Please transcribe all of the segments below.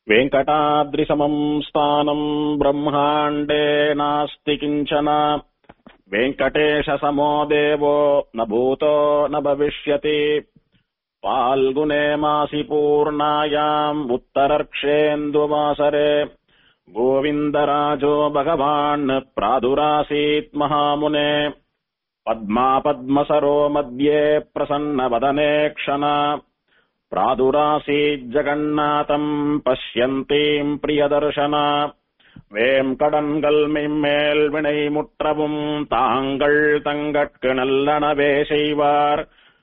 वेङ्कटाद्रिसमम् स्थानम् ब्रह्माण्डे नास्ति किञ्चन वेङ्कटेशसमो देवो न भूतो न भविष्यति फाल्गुने मासि पूर्णायाम् उत्तरर्क्षेन्दुवासरे गोविन्दराजो भगवान् प्रादुरासीत् महामुने पद्मापद्मसरो मध्ये प्रसन्नवदने क्षण प्रादुरासीज्जगन्नाथम् पश्यन्तीम् प्रियदर्शन வேம்கடன்கள் மெம்மேல் வினை முற்றவும் தாங்கள் தங்கட்கு நல்லனவே செய்வார்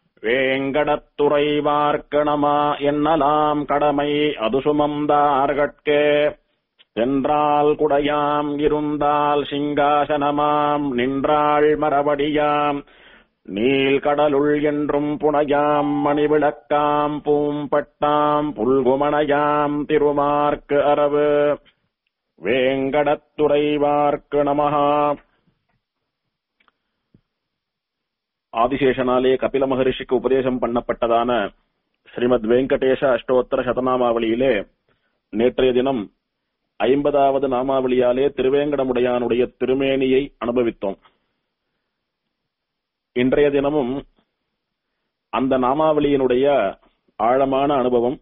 வேங்கடத்துறைவார்க்கணமா என்னலாம் கடமை அது சுமந்தார்கட்கே சென்றால் குடையாம் இருந்தால் சிங்காசனமாம் நின்றாள் மரபடியாம் நீல்கடலுள் என்றும் புனையாம் மணிவிளக்காம் பூம்பட்டாம் புல்குமணையாம் திருமார்க்கு அரவு வேங்கடத்துறைவார்க்கு நமஹா ஆதிசேஷனாலே கபில மகரிஷிக்கு உபதேசம் பண்ணப்பட்டதான ஸ்ரீமத் வெங்கடேஷ அஷ்டோத்தர சதநாமாவளியிலே நேற்றைய தினம் ஐம்பதாவது நாமாவளியாலே திருவேங்கடமுடையானுடைய திருமேனியை அனுபவித்தோம் இன்றைய தினமும் அந்த நாமாவளியினுடைய ஆழமான அனுபவம்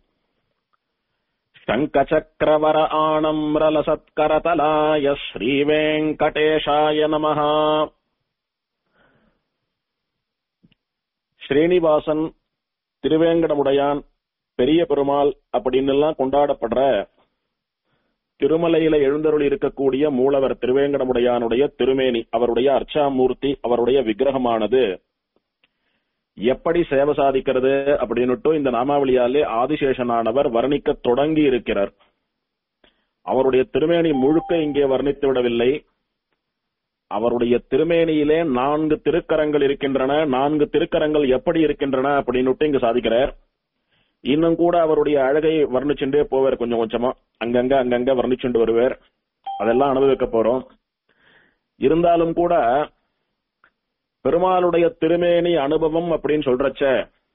शङ्खचक्रवर आणम्रलसत्करतलाय श्रीवेङ्कटेशाय नमः ஸ்ரீனிவாசன் திருவேங்கடமுடையான் பெரிய பெருமாள் அப்படின்னு எல்லாம் கொண்டாடப்படுற திருமலையில எழுந்தருள் இருக்கக்கூடிய மூலவர் திருவேங்கடமுடையானுடைய திருமேனி அவருடைய அர்ச்சாமூர்த்தி அவருடைய விக்கிரகமானது எப்படி சேவை சாதிக்கிறது அப்படின்னுட்டு இந்த நாமாவளியாலே ஆதிசேஷனானவர் வர்ணிக்க தொடங்கி இருக்கிறார் அவருடைய திருமேனி முழுக்க இங்கே வர்ணித்து விடவில்லை அவருடைய திருமேனியிலே நான்கு திருக்கரங்கள் இருக்கின்றன நான்கு திருக்கரங்கள் எப்படி இருக்கின்றன அப்படின்னுட்டு இங்க சாதிக்கிறார் இன்னும் கூட அவருடைய அழகை வர்ணிச்சுட்டே போவார் கொஞ்சம் கொஞ்சமா அங்கங்க அங்கங்க வர்ணிச்சுட்டு வருவார் அதெல்லாம் அனுபவிக்க போறோம் இருந்தாலும் கூட பெருமாளுடைய திருமேனி அனுபவம் அப்படின்னு சொல்றச்ச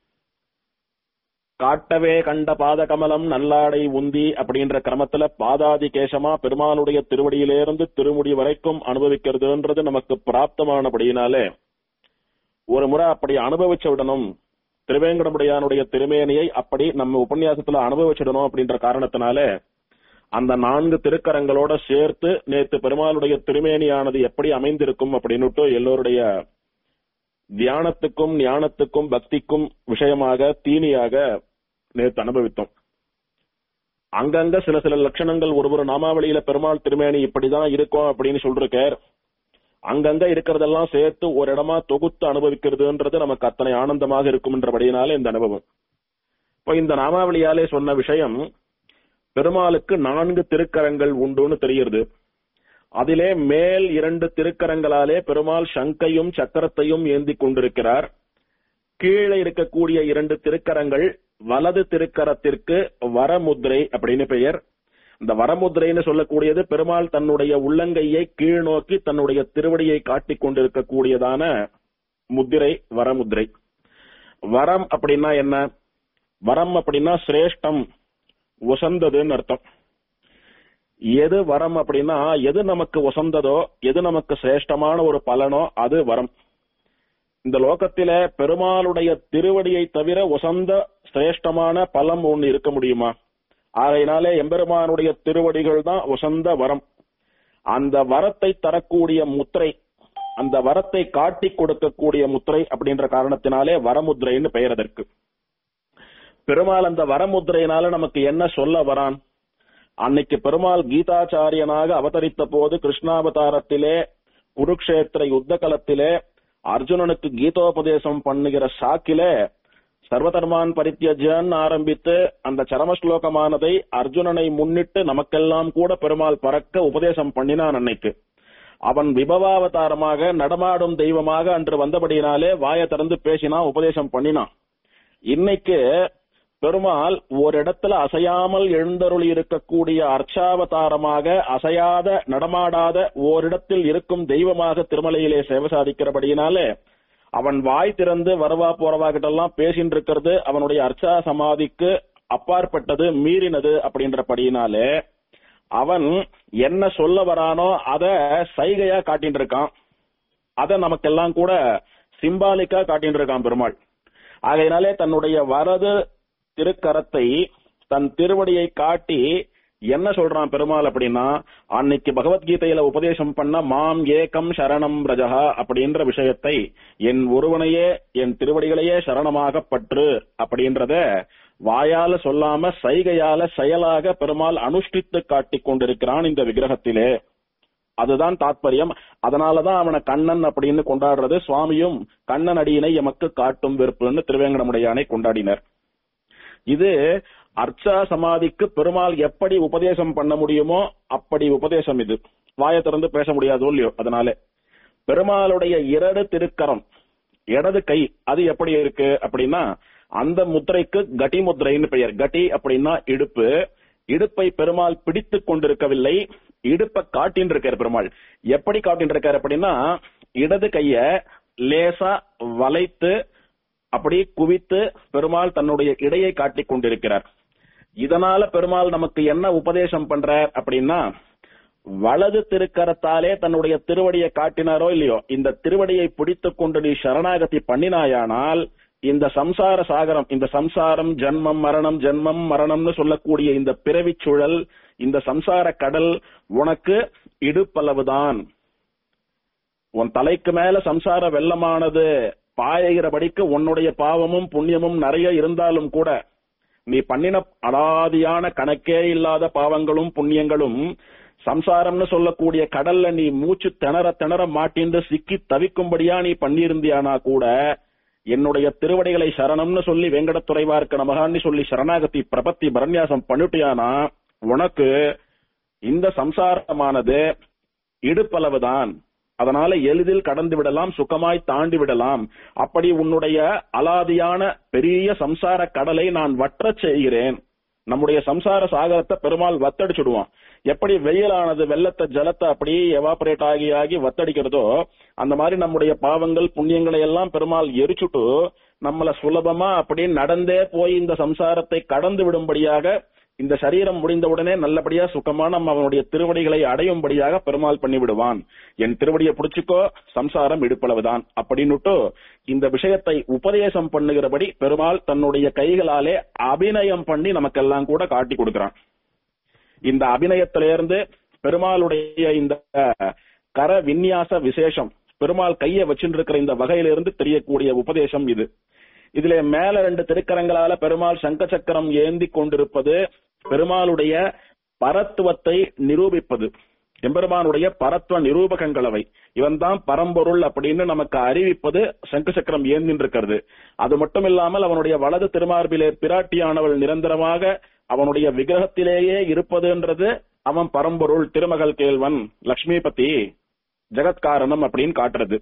காட்டவே கண்ட பாத கமலம் நல்லாடை உந்தி அப்படின்ற கிரமத்துல பாதாதி கேசமா பெருமாளுடைய திருவடியிலிருந்து திருமுடி வரைக்கும் அனுபவிக்கிறதுன்றது நமக்கு பிராப்தமானபடியினாலே ஒரு முறை அப்படி அனுபவிச்சு விடணும் திருவேங்கடமுடையானுடைய திருமேனியை அப்படி நம்ம உபன்யாசத்துல அனுபவிச்சிடணும் அப்படின்ற காரணத்தினால அந்த நான்கு திருக்கரங்களோட சேர்த்து நேத்து பெருமாளுடைய திருமேனியானது எப்படி அமைந்திருக்கும் அப்படின்னுட்டு எல்லோருடைய தியானத்துக்கும் ஞானத்துக்கும் பக்திக்கும் விஷயமாக தீனியாக நேற்று அனுபவித்தோம் அங்கங்க சில சில லட்சணங்கள் ஒரு ஒரு நாமாவளியில பெருமாள் திருமேனி இப்படிதான் இருக்கும் அப்படின்னு சொல்றார் அங்கங்க இருக்கிறதெல்லாம் சேர்த்து ஒரு இடமா தொகுத்து அனுபவிக்கிறதுன்றது நமக்கு அத்தனை ஆனந்தமாக இருக்கும்ன்றபடியினாலே இந்த அனுபவம் இப்போ இந்த நாமாவளியாலே சொன்ன விஷயம் பெருமாளுக்கு நான்கு திருக்கரங்கள் உண்டுன்னு தெரியுது அதிலே மேல் இரண்டு திருக்கரங்களாலே பெருமாள் சங்கையும் சக்கரத்தையும் ஏந்தி கொண்டிருக்கிறார் கீழே இருக்கக்கூடிய இரண்டு திருக்கரங்கள் வலது திருக்கரத்திற்கு வரமுத்ரை அப்படின்னு பெயர் இந்த வரமுத்ரைன்னு சொல்லக்கூடியது பெருமாள் தன்னுடைய உள்ளங்கையை கீழ் நோக்கி தன்னுடைய திருவடியை காட்டிக் கொண்டிருக்கக்கூடியதான முத்திரை வரமுத்ரை வரம் அப்படின்னா என்ன வரம் அப்படின்னா சிரேஷ்டம் உசந்ததுன்னு அர்த்தம் எது வரம் அப்படின்னா எது நமக்கு உசந்ததோ எது நமக்கு சிரேஷ்டமான ஒரு பலனோ அது வரம் இந்த லோகத்தில பெருமாளுடைய திருவடியை தவிர உசந்த சிரேஷ்டமான பலம் ஒண்ணு இருக்க முடியுமா ஆகையினாலே எம்பெருமானுடைய திருவடிகள் தான் உசந்த வரம் அந்த வரத்தை தரக்கூடிய முத்திரை அந்த வரத்தை காட்டி கொடுக்கக்கூடிய முத்திரை அப்படின்ற காரணத்தினாலே வரமுத்திரைன்னு பெயர் அதற்கு பெருமாள் அந்த வரமுத்திரையினால நமக்கு என்ன சொல்ல வரான் அன்னைக்கு பெருமாள் கீதாச்சாரியனாக அவதரித்த போது கிருஷ்ணாவதாரத்திலே குருக்ஷேத்திர யுத்த களத்திலே அர்ஜுனனுக்கு கீதோபதேசம் பண்ணுகிற சாக்கிலே சர்வதர்மான் பரித்தியஜன் ஆரம்பித்து அந்த சரம ஸ்லோகமானதை அர்ஜுனனை முன்னிட்டு நமக்கெல்லாம் கூட பெருமாள் பறக்க உபதேசம் பண்ணினான் அன்னைக்கு அவன் விபவாவதாரமாக நடமாடும் தெய்வமாக அன்று வந்தபடியினாலே வாய திறந்து பேசினான் உபதேசம் பண்ணினான் இன்னைக்கு பெருமாள் ஒரு இடத்துல அசையாமல் எழுந்தருளி இருக்கக்கூடிய அர்ச்சாவதாரமாக அசையாத நடமாடாத ஓரிடத்தில் இருக்கும் தெய்வமாக திருமலையிலே சேவை சாதிக்கிறபடியினாலே அவன் வாய் திறந்து வரவா போறவா கிட்ட எல்லாம் பேசிட்டு இருக்கிறது அவனுடைய அர்ச்சா சமாதிக்கு அப்பாற்பட்டது மீறினது அப்படின்றபடியினாலே அவன் என்ன சொல்ல வரானோ அத சைகையா காட்டிட்டு இருக்கான் அத நமக்கெல்லாம் கூட சிம்பாலிக்கா காட்டிட்டு இருக்கான் பெருமாள் ஆகையினாலே தன்னுடைய வரது திருக்கரத்தை தன் திருவடியை காட்டி என்ன சொல்றான் பெருமாள் அப்படின்னா அன்னைக்கு பகவத்கீதையில உபதேசம் பண்ண மாம் ஏகம் சரணம் ரஜகா அப்படின்ற விஷயத்தை என் ஒருவனையே என் திருவடிகளையே சரணமாக பற்று அப்படின்றத வாயால சொல்லாம சைகையால செயலாக பெருமாள் அனுஷ்டித்து காட்டிக் கொண்டிருக்கிறான் இந்த விக்கிரகத்திலே அதுதான் தாத்பரியம் அதனாலதான் அவனை கண்ணன் அப்படின்னு கொண்டாடுறது சுவாமியும் கண்ணன் அடியினை எமக்கு காட்டும் வெறுப்புன்னு திருவேங்கடமுடையானை கொண்டாடினர் இது அர்ச்சா சமாதிக்கு பெருமாள் எப்படி உபதேசம் பண்ண முடியுமோ அப்படி உபதேசம் இது வாயை திறந்து பேச முடியாதோ இல்லையோ அதனால பெருமாளுடைய இரடு திருக்கரம் இடது கை அது எப்படி இருக்கு அப்படின்னா அந்த முத்திரைக்கு கட்டி முத்திரைன்னு பெயர் கட்டி அப்படின்னா இடுப்பு இடுப்பை பெருமாள் பிடித்துக் கொண்டிருக்கவில்லை இடுப்பை காட்டின் இருக்கார் பெருமாள் எப்படி காட்டின் இருக்கார் அப்படின்னா இடது கைய லேசா வளைத்து அப்படி குவித்து பெருமாள் தன்னுடைய இடையை காட்டிக் கொண்டிருக்கிறார் இதனால பெருமாள் நமக்கு என்ன உபதேசம் பண்றார் அப்படின்னா வலது திருக்கரத்தாலே தன்னுடைய திருவடியை காட்டினாரோ இல்லையோ இந்த திருவடியை பிடித்துக் கொண்டு நீ சரணாகதி பண்ணினாயானால் இந்த சம்சார சாகரம் இந்த சம்சாரம் ஜன்மம் மரணம் ஜன்மம் மரணம்னு சொல்லக்கூடிய இந்த பிறவிச் சுழல் இந்த சம்சார கடல் உனக்கு இடுப்பளவுதான் உன் தலைக்கு மேல சம்சார வெள்ளமானது பாயகிறபடிக்கு உன்னுடைய பாவமும் புண்ணியமும் நிறைய இருந்தாலும் கூட நீ பண்ணின அலாதியான கணக்கே இல்லாத பாவங்களும் புண்ணியங்களும் சம்சாரம்னு சொல்லக்கூடிய கடல்ல நீ மூச்சு திணற திணற மாட்டிந்து சிக்கி தவிக்கும்படியா நீ பண்ணியிருந்தியானா கூட என்னுடைய திருவடிகளை சரணம்னு சொல்லி வெங்கடத்துறைவார்க்க நமகான்னு சொல்லி சரணாகதி பிரபத்தி பரநியாசம் பண்ணிட்டியானா உனக்கு இந்த சம்சாரமானது இடுப்பளவுதான் அதனால எளிதில் கடந்து விடலாம் சுகமாய் தாண்டி விடலாம் அப்படி உன்னுடைய அலாதியான பெரிய சம்சார கடலை நான் வற்றச் செய்கிறேன் நம்முடைய சம்சார சாகரத்தை பெருமாள் வத்தடிச்சுடுவான் எப்படி வெயிலானது வெள்ளத்தை ஜலத்தை அப்படியே எவாபரேட் ஆகி ஆகி வத்தடிக்கிறதோ அந்த மாதிரி நம்முடைய பாவங்கள் புண்ணியங்களை எல்லாம் பெருமாள் எரிச்சுட்டு நம்மள சுலபமா அப்படியே நடந்தே போய் இந்த சம்சாரத்தை கடந்து விடும்படியாக இந்த சரீரம் முடிந்தவுடனே நல்லபடியா சுகமா நம்ம அவனுடைய திருவடிகளை அடையும்படியாக பெருமாள் பண்ணி விடுவான் என் திருவடியை புடிச்சுக்கோ சம்சாரம் இடுப்பளவுதான் அப்படின்னுட்டு இந்த விஷயத்தை உபதேசம் பண்ணுகிறபடி பெருமாள் தன்னுடைய கைகளாலே அபிநயம் பண்ணி நமக்கெல்லாம் கூட காட்டி கொடுக்கிறான் இந்த அபிநயத்திலிருந்து பெருமாளுடைய இந்த கர விந்யாச விசேஷம் பெருமாள் கையை வச்சுட்டு இருக்கிற இந்த வகையிலிருந்து தெரியக்கூடிய உபதேசம் இது இதுல மேல ரெண்டு திருக்கரங்களால பெருமாள் சங்க சக்கரம் ஏந்தி கொண்டிருப்பது பெருமாளுடைய பரத்துவத்தை நிரூபிப்பது எம்பெருமானுடைய பரத்துவ நிரூபகங்கள் அவை இவன் தான் பரம்பொருள் அப்படின்னு நமக்கு அறிவிப்பது சங்க சக்கரம் ஏந்தின் இருக்கிறது அது மட்டும் இல்லாமல் அவனுடைய வலது திருமார்பிலே பிராட்டியானவள் நிரந்தரமாக அவனுடைய விக்கிரகத்திலேயே இருப்பதுன்றது அவன் பரம்பொருள் திருமகள் கேள்வன் லக்ஷ்மிபதி ஜெகத்காரணம் அப்படின்னு காட்டுறது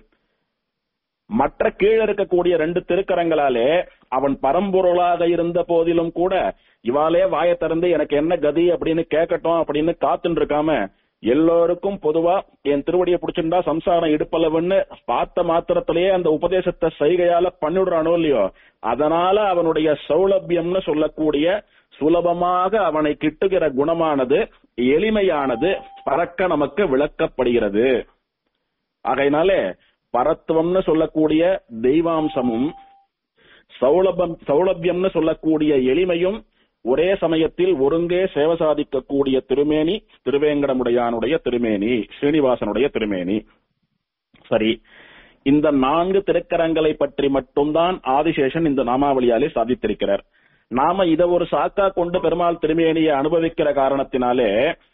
மற்ற கீழே இருக்கக்கூடிய ரெண்டு திருக்கரங்களாலே அவன் பரம்பொருளாக இருந்த போதிலும் கூட இவாளே வாய திறந்து எனக்கு என்ன கதி அப்படின்னு கேட்கட்டும் அப்படின்னு காத்துன்னு இருக்காம எல்லோருக்கும் பொதுவா என் திருவடியை பிடிச்சிருந்தா சம்சாரம் இடுப்பளவுன்னு பார்த்த மாத்திரத்திலேயே அந்த உபதேசத்தை சைகையால பண்ணிடுறானோ இல்லையோ அதனால அவனுடைய சௌலபியம்னு சொல்லக்கூடிய சுலபமாக அவனை கிட்டுகிற குணமானது எளிமையானது பறக்க நமக்கு விளக்கப்படுகிறது ஆகையினாலே பரத்துவம்னு சொல்லக்கூடிய தெய்வாம்சமும் சௌலபம் சௌலபியம்னு சொல்லக்கூடிய எளிமையும் ஒரே சமயத்தில் ஒருங்கே சேவை சாதிக்கக்கூடிய திருமேனி திருவேங்கடமுடையானுடைய திருமேனி ஸ்ரீனிவாசனுடைய திருமேனி சரி இந்த நான்கு திருக்கரங்களை பற்றி மட்டும்தான் ஆதிசேஷன் இந்த நாமாவளியாலே சாதித்திருக்கிறார் நாம இத ஒரு சாக்கா கொண்டு பெருமாள் திருமேனியை அனுபவிக்கிற காரணத்தினாலே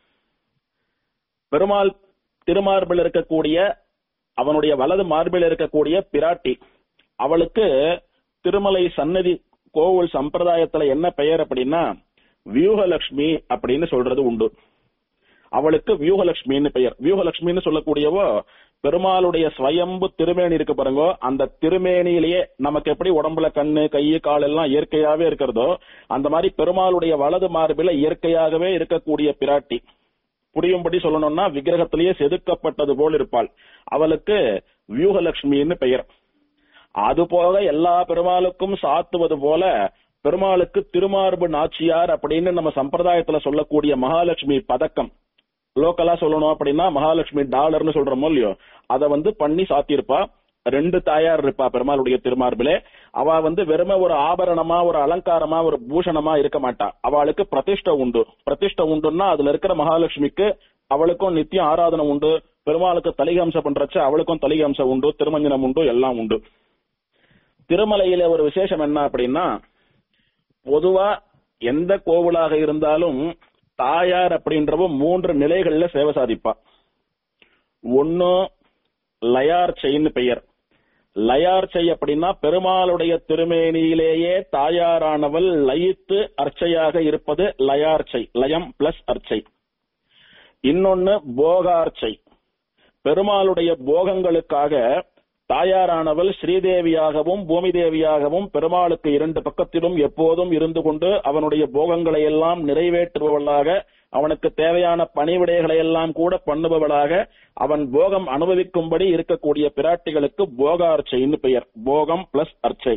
பெருமாள் திருமார்பில் இருக்கக்கூடிய அவனுடைய வலது மார்பில் இருக்கக்கூடிய பிராட்டி அவளுக்கு திருமலை சன்னதி கோவில் சம்பிரதாயத்துல என்ன பெயர் அப்படின்னா வியூகலட்சுமி அப்படின்னு சொல்றது உண்டு அவளுக்கு வியூகலட்சுமின்னு பெயர் வியூகலட்சுமின்னு சொல்லக்கூடியவோ பெருமாளுடைய ஸ்வயம்பு திருமேனி இருக்கு பாருங்க அந்த திருமேனியிலேயே நமக்கு எப்படி உடம்புல கண்ணு கை கால் எல்லாம் இயற்கையாவே இருக்கிறதோ அந்த மாதிரி பெருமாளுடைய வலது மார்பில இயற்கையாகவே இருக்கக்கூடிய பிராட்டி புரியும்படி சொல்லணும்னா விக்கிரகத்திலேயே செதுக்கப்பட்டது போல் இருப்பாள் அவளுக்கு வியூகலட்சுமின்னு பெயர் அது போக எல்லா பெருமாளுக்கும் சாத்துவது போல பெருமாளுக்கு திருமார்பு நாச்சியார் அப்படின்னு நம்ம சம்பிரதாயத்துல சொல்லக்கூடிய மகாலட்சுமி பதக்கம் லோக்கலா சொல்லணும் அப்படின்னா மகாலட்சுமி டாலர்னு சொல்றோமோ இல்லையோ அதை வந்து பண்ணி சாத்தியிருப்பா ரெண்டு தாயார் இருப்பா பெருமாளுடைய திருமார்பிலே அவ வந்து வெறும ஒரு ஆபரணமா ஒரு அலங்காரமா ஒரு பூஷணமா இருக்க மாட்டா அவளுக்கு பிரதிஷ்டை உண்டு பிரதிஷ்டை உண்டுன்னா அதுல இருக்கிற மகாலட்சுமிக்கு அவளுக்கும் நித்தியம் ஆராதனை உண்டு பெருமாளுக்கு தலிகம்சம் பண்றச்ச அவளுக்கும் தலிகம்சம் உண்டு திருமஞ்சனம் உண்டு எல்லாம் உண்டு திருமலையில ஒரு விசேஷம் என்ன அப்படின்னா பொதுவா எந்த கோவிலாக இருந்தாலும் தாயார் அப்படின்றவ மூன்று நிலைகள்ல சேவை சாதிப்பா ஒன்னு லயார்ச்சைன்னு பெயர் லயார்ச்சை அப்படின்னா பெருமாளுடைய திருமேனியிலேயே தாயாரானவள் லயித்து அர்ச்சையாக இருப்பது லயார்ச்சை லயம் பிளஸ் அர்ச்சை இன்னொன்னு போகார்ச்சை பெருமாளுடைய போகங்களுக்காக தாயாரானவள் ஸ்ரீதேவியாகவும் பூமி தேவியாகவும் பெருமாளுக்கு இரண்டு பக்கத்திலும் எப்போதும் இருந்து கொண்டு அவனுடைய போகங்களை எல்லாம் நிறைவேற்றுபவளாக அவனுக்கு தேவையான பணிவிடைகளை எல்லாம் கூட பண்ணுபவளாக அவன் போகம் அனுபவிக்கும்படி இருக்கக்கூடிய பிராட்டிகளுக்கு போகார்ச்சைன்னு பெயர் போகம் பிளஸ் அர்ச்சை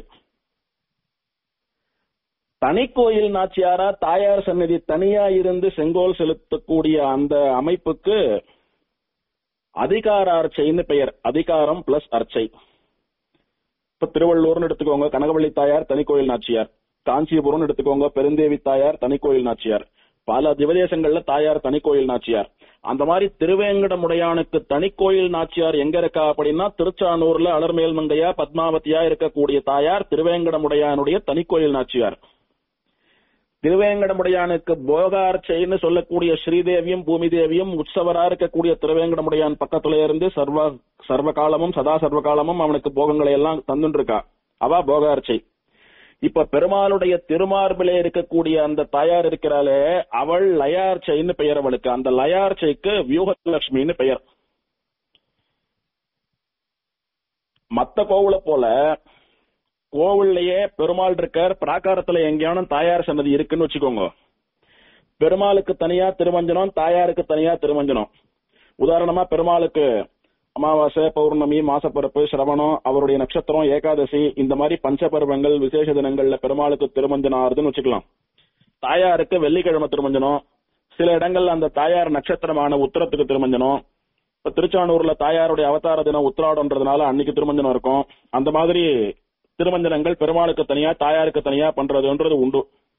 தனிக்கோயில் நாச்சியாரா தாயார் சந்நிதி தனியா இருந்து செங்கோல் செலுத்தக்கூடிய அந்த அமைப்புக்கு அதிகார அர்ச்சைன்னு பெயர் அதிகாரம் பிளஸ் அர்ச்சை இப்ப திருவள்ளூர்னு எடுத்துக்கோங்க கனகவள்ளி தாயார் தனிக்கோயில் நாச்சியார் காஞ்சிபுரம் எடுத்துக்கோங்க பெருந்தேவி தாயார் தனிக்கோயில் நாச்சியார் பல திவதேசங்கள்ல தாயார் தனிக்கோயில் நாச்சியார் அந்த மாதிரி திருவேங்கடமுடையானுக்கு தனிக்கோயில் நாச்சியார் எங்க இருக்கா அப்படின்னா திருச்சானூர்ல அலர்மேல் மங்கையா பத்மாவதியா இருக்கக்கூடிய தாயார் திருவேங்கடமுடையானுடைய தனிக்கோயில் நாச்சியார் திருவேங்கடமுடையானுக்கு போகார்ச்சைன்னு சொல்லக்கூடிய ஸ்ரீதேவியும் பூமி தேவியும் உற்சவரா இருக்கக்கூடிய திருவேங்கடமுடையான் பக்கத்துல இருந்து சர்வ சர்வ காலமும் சதா சர்வ காலமும் அவனுக்கு போகங்களை எல்லாம் தந்துட்டு இருக்கா அவ போகார்ச்சை இப்ப பெருமாளுடைய திருமார்பிலே இருக்கக்கூடிய அந்த தாயார் இருக்கிறாளே அவள் லயார்ச்சைன்னு பெயர் அவளுக்கு அந்த லயார்ச்சைக்கு வியூகலட்சுமின்னு பெயர் மத்த கோவில போல கோவில்லையே பெருமாள் இருக்கார் பிராகாரத்துல எங்கேயானும் தாயார் சன்னதி இருக்குன்னு வச்சுக்கோங்க பெருமாளுக்கு தனியா திருமஞ்சனம் தாயாருக்கு தனியா திருமஞ்சனம் உதாரணமா பெருமாளுக்கு அமாவாசை பௌர்ணமி மாசப்பிறப்பு சிரவணம் அவருடைய நட்சத்திரம் ஏகாதசி இந்த மாதிரி பஞ்சபர்வங்கள் விசேஷ தினங்கள்ல பெருமாளுக்கு திருமஞ்சனம் ஆறுதுன்னு வச்சுக்கலாம் தாயாருக்கு வெள்ளிக்கிழமை திருமஞ்சனம் சில இடங்கள்ல அந்த தாயார் நட்சத்திரமான உத்தரத்துக்கு திருமஞ்சனம் இப்ப திருச்சானூர்ல தாயாருடைய அவதார தினம் உத்திராடம்ன்றதுனால அன்னைக்கு திருமஞ்சனம் இருக்கும் அந்த மாதிரி திருமஞ்சனங்கள் பெருமாளுக்கு தனியா தாயாருக்கு தனியா பண்றதுன்றது உண்டு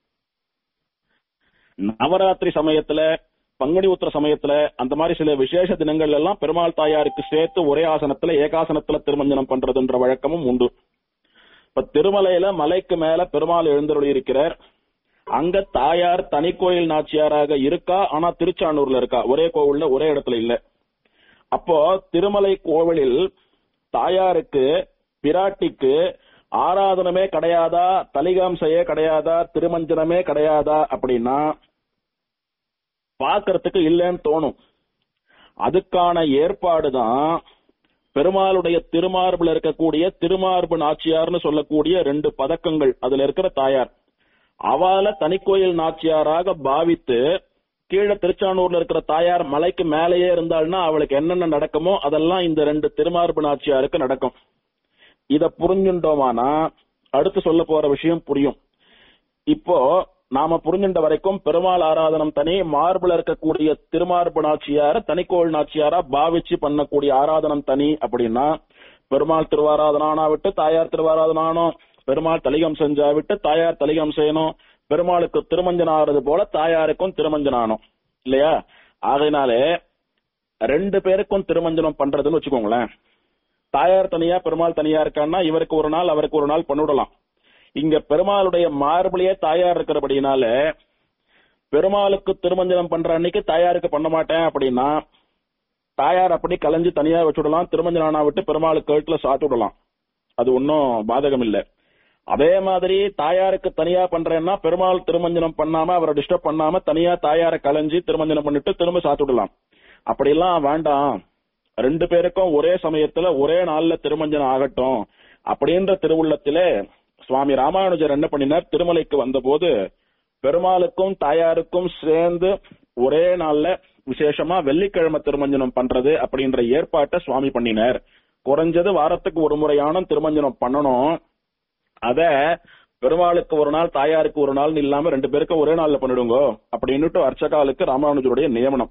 நவராத்திரி சமயத்துல பங்குனி உத்திர சமயத்துல அந்த மாதிரி சில விசேஷ தினங்கள் எல்லாம் பெருமாள் தாயாருக்கு சேர்த்து ஒரே ஆசனத்துல ஏகாசனத்துல திருமஞ்சனம் பண்றதுன்ற வழக்கமும் உண்டு இப்ப திருமலையில மலைக்கு மேல பெருமாள் எழுந்தருளி இருக்கிறார் அங்க தாயார் தனி கோயில் நாச்சியாராக இருக்கா ஆனா திருச்சானூர்ல இருக்கா ஒரே கோவில்ல ஒரே இடத்துல இல்ல அப்போ திருமலை கோவிலில் தாயாருக்கு பிராட்டிக்கு ஆராதனமே கிடையாதா தலிகாம்சையே கிடையாதா திருமஞ்சனமே கிடையாதா அப்படின்னா பாக்குறதுக்கு இல்லைன்னு தோணும் அதுக்கான ஏற்பாடுதான் பெருமாளுடைய திருமார்புல இருக்கக்கூடிய திருமார்பு நாச்சியார்னு சொல்லக்கூடிய ரெண்டு பதக்கங்கள் அதுல இருக்கிற தாயார் அவள தனிக்கோயில் நாச்சியாராக பாவித்து கீழே திருச்சானூர்ல இருக்கிற தாயார் மலைக்கு மேலேயே இருந்தாள்னா அவளுக்கு என்னென்ன நடக்குமோ அதெல்லாம் இந்த ரெண்டு திருமார்பு நாச்சியாருக்கு நடக்கும் இத புரிஞ்சுட்டோமானா அடுத்து சொல்ல போற விஷயம் புரியும் இப்போ நாம புரிஞ்சுட்ட வரைக்கும் பெருமாள் ஆராதனம் தனி மார்புல இருக்கக்கூடிய திருமார்பு நாச்சியார தனிக்கோள் நாச்சியாரா பாவிச்சு பண்ணக்கூடிய ஆராதனம் தனி அப்படின்னா பெருமாள் திருவாராதனானா விட்டு தாயார் திருவாராதனானோ பெருமாள் தலிகம் செஞ்சா விட்டு தாயார் தலிகம் செய்யணும் பெருமாளுக்கு திருமஞ்சனம் ஆறது போல தாயாருக்கும் திருமஞ்சனம் ஆனும் இல்லையா ஆகையினாலே ரெண்டு பேருக்கும் திருமஞ்சனம் பண்றதுன்னு வச்சுக்கோங்களேன் தாயார் தனியா பெருமாள் தனியா இருக்கான்னா இவருக்கு ஒரு நாள் அவருக்கு ஒரு நாள் பண்ணிவிடலாம் இங்க பெருமாளுடைய மார்பிலேயே தாயார் இருக்கிறபடினால பெருமாளுக்கு திருமஞ்சனம் பண்ற அன்னைக்கு தாயாருக்கு பண்ண மாட்டேன் அப்படின்னா தாயார் அப்படி கலைஞ்சு தனியா வச்சுடலாம் திருமஞ்சனம் ஆனா விட்டு பெருமாளுக்கு கழுத்துல சாத்து விடலாம் அது ஒன்னும் பாதகம் இல்ல அதே மாதிரி தாயாருக்கு தனியா பண்றேன்னா பெருமாள் திருமஞ்சனம் பண்ணாம அவரை டிஸ்டர்ப் பண்ணாம தனியா தாயாரை கலைஞ்சு திருமஞ்சனம் பண்ணிட்டு திரும்ப சாத்து விடலாம் அப்படியெல்லாம் வேண்டாம் ரெண்டு பேருக்கும் ஒரே சமயத்துல ஒரே நாள்ல திருமஞ்சனம் ஆகட்டும் அப்படின்ற திருவுள்ளத்திலே சுவாமி ராமானுஜர் என்ன பண்ணினார் திருமலைக்கு வந்தபோது பெருமாளுக்கும் தாயாருக்கும் சேர்ந்து ஒரே நாள்ல விசேஷமா வெள்ளிக்கிழமை திருமஞ்சனம் பண்றது அப்படின்ற ஏற்பாட்டை சுவாமி பண்ணினார் குறைஞ்சது வாரத்துக்கு ஒரு முறையான திருமஞ்சனம் பண்ணணும் அத பெருமாளுக்கு ஒரு நாள் தாயாருக்கு ஒரு நாள் இல்லாம ரெண்டு பேருக்கும் ஒரே நாள்ல பண்ணிடுங்க அப்படின்னுட்டு அர்ச்சகாலுக்கு ராமானுஜருடைய நியமனம்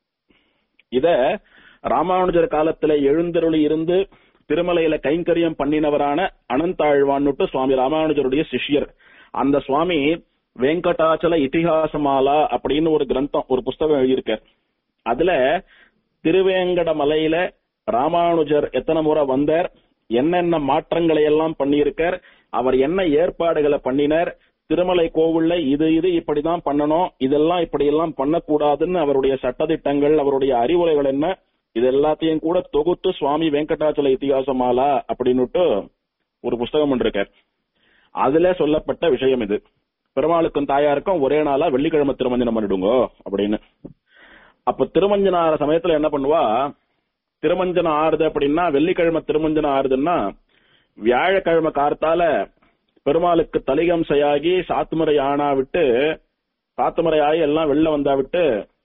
இத ராமானுஜர் காலத்துல எழுந்தருளி இருந்து திருமலையில கைங்கரியம் பண்ணினவரான அனந்தாழ்வான்னுட்டு சுவாமி ராமானுஜருடைய சிஷ்யர் அந்த சுவாமி வெங்கடாச்சல இதிகாசமாலா அப்படின்னு ஒரு கிரந்தம் ஒரு புஸ்தகம் எழுதியிருக்கார் அதுல திருவேங்கட மலையில ராமானுஜர் எத்தனை முறை வந்தார் என்னென்ன மாற்றங்களை எல்லாம் பண்ணியிருக்கார் அவர் என்ன ஏற்பாடுகளை பண்ணினார் திருமலை கோவில்ல இது இது இப்படிதான் பண்ணணும் இதெல்லாம் இப்படி எல்லாம் பண்ணக்கூடாதுன்னு அவருடைய சட்டதிட்டங்கள் அவருடைய அறிவுரைகள் என்ன இது எல்லாத்தையும் கூட தொகுத்து சுவாமி வெங்கடாச்சல இத்தியாசமாலா அப்படின்னுட்டு ஒரு புஸ்தகம் பண்ணிருக்கார் அதுல சொல்லப்பட்ட விஷயம் இது பெருமாளுக்கும் தாயாருக்கும் ஒரே நாளா வெள்ளிக்கிழமை திருமஞ்சனம் பண்ணிடுங்க அப்படின்னு அப்ப திருமஞ்சன ஆற சமயத்துல என்ன பண்ணுவா திருமஞ்சனம் ஆறுது அப்படின்னா வெள்ளிக்கிழமை திருமஞ்சனம் ஆறுதுன்னா வியாழக்கிழமை கார்த்தால பெருமாளுக்கு தலிகம்சையாகி சாத்துமுறை ஆனா விட்டு சாத்துமுறை ஆகி எல்லாம் வெளில வந்தா விட்டு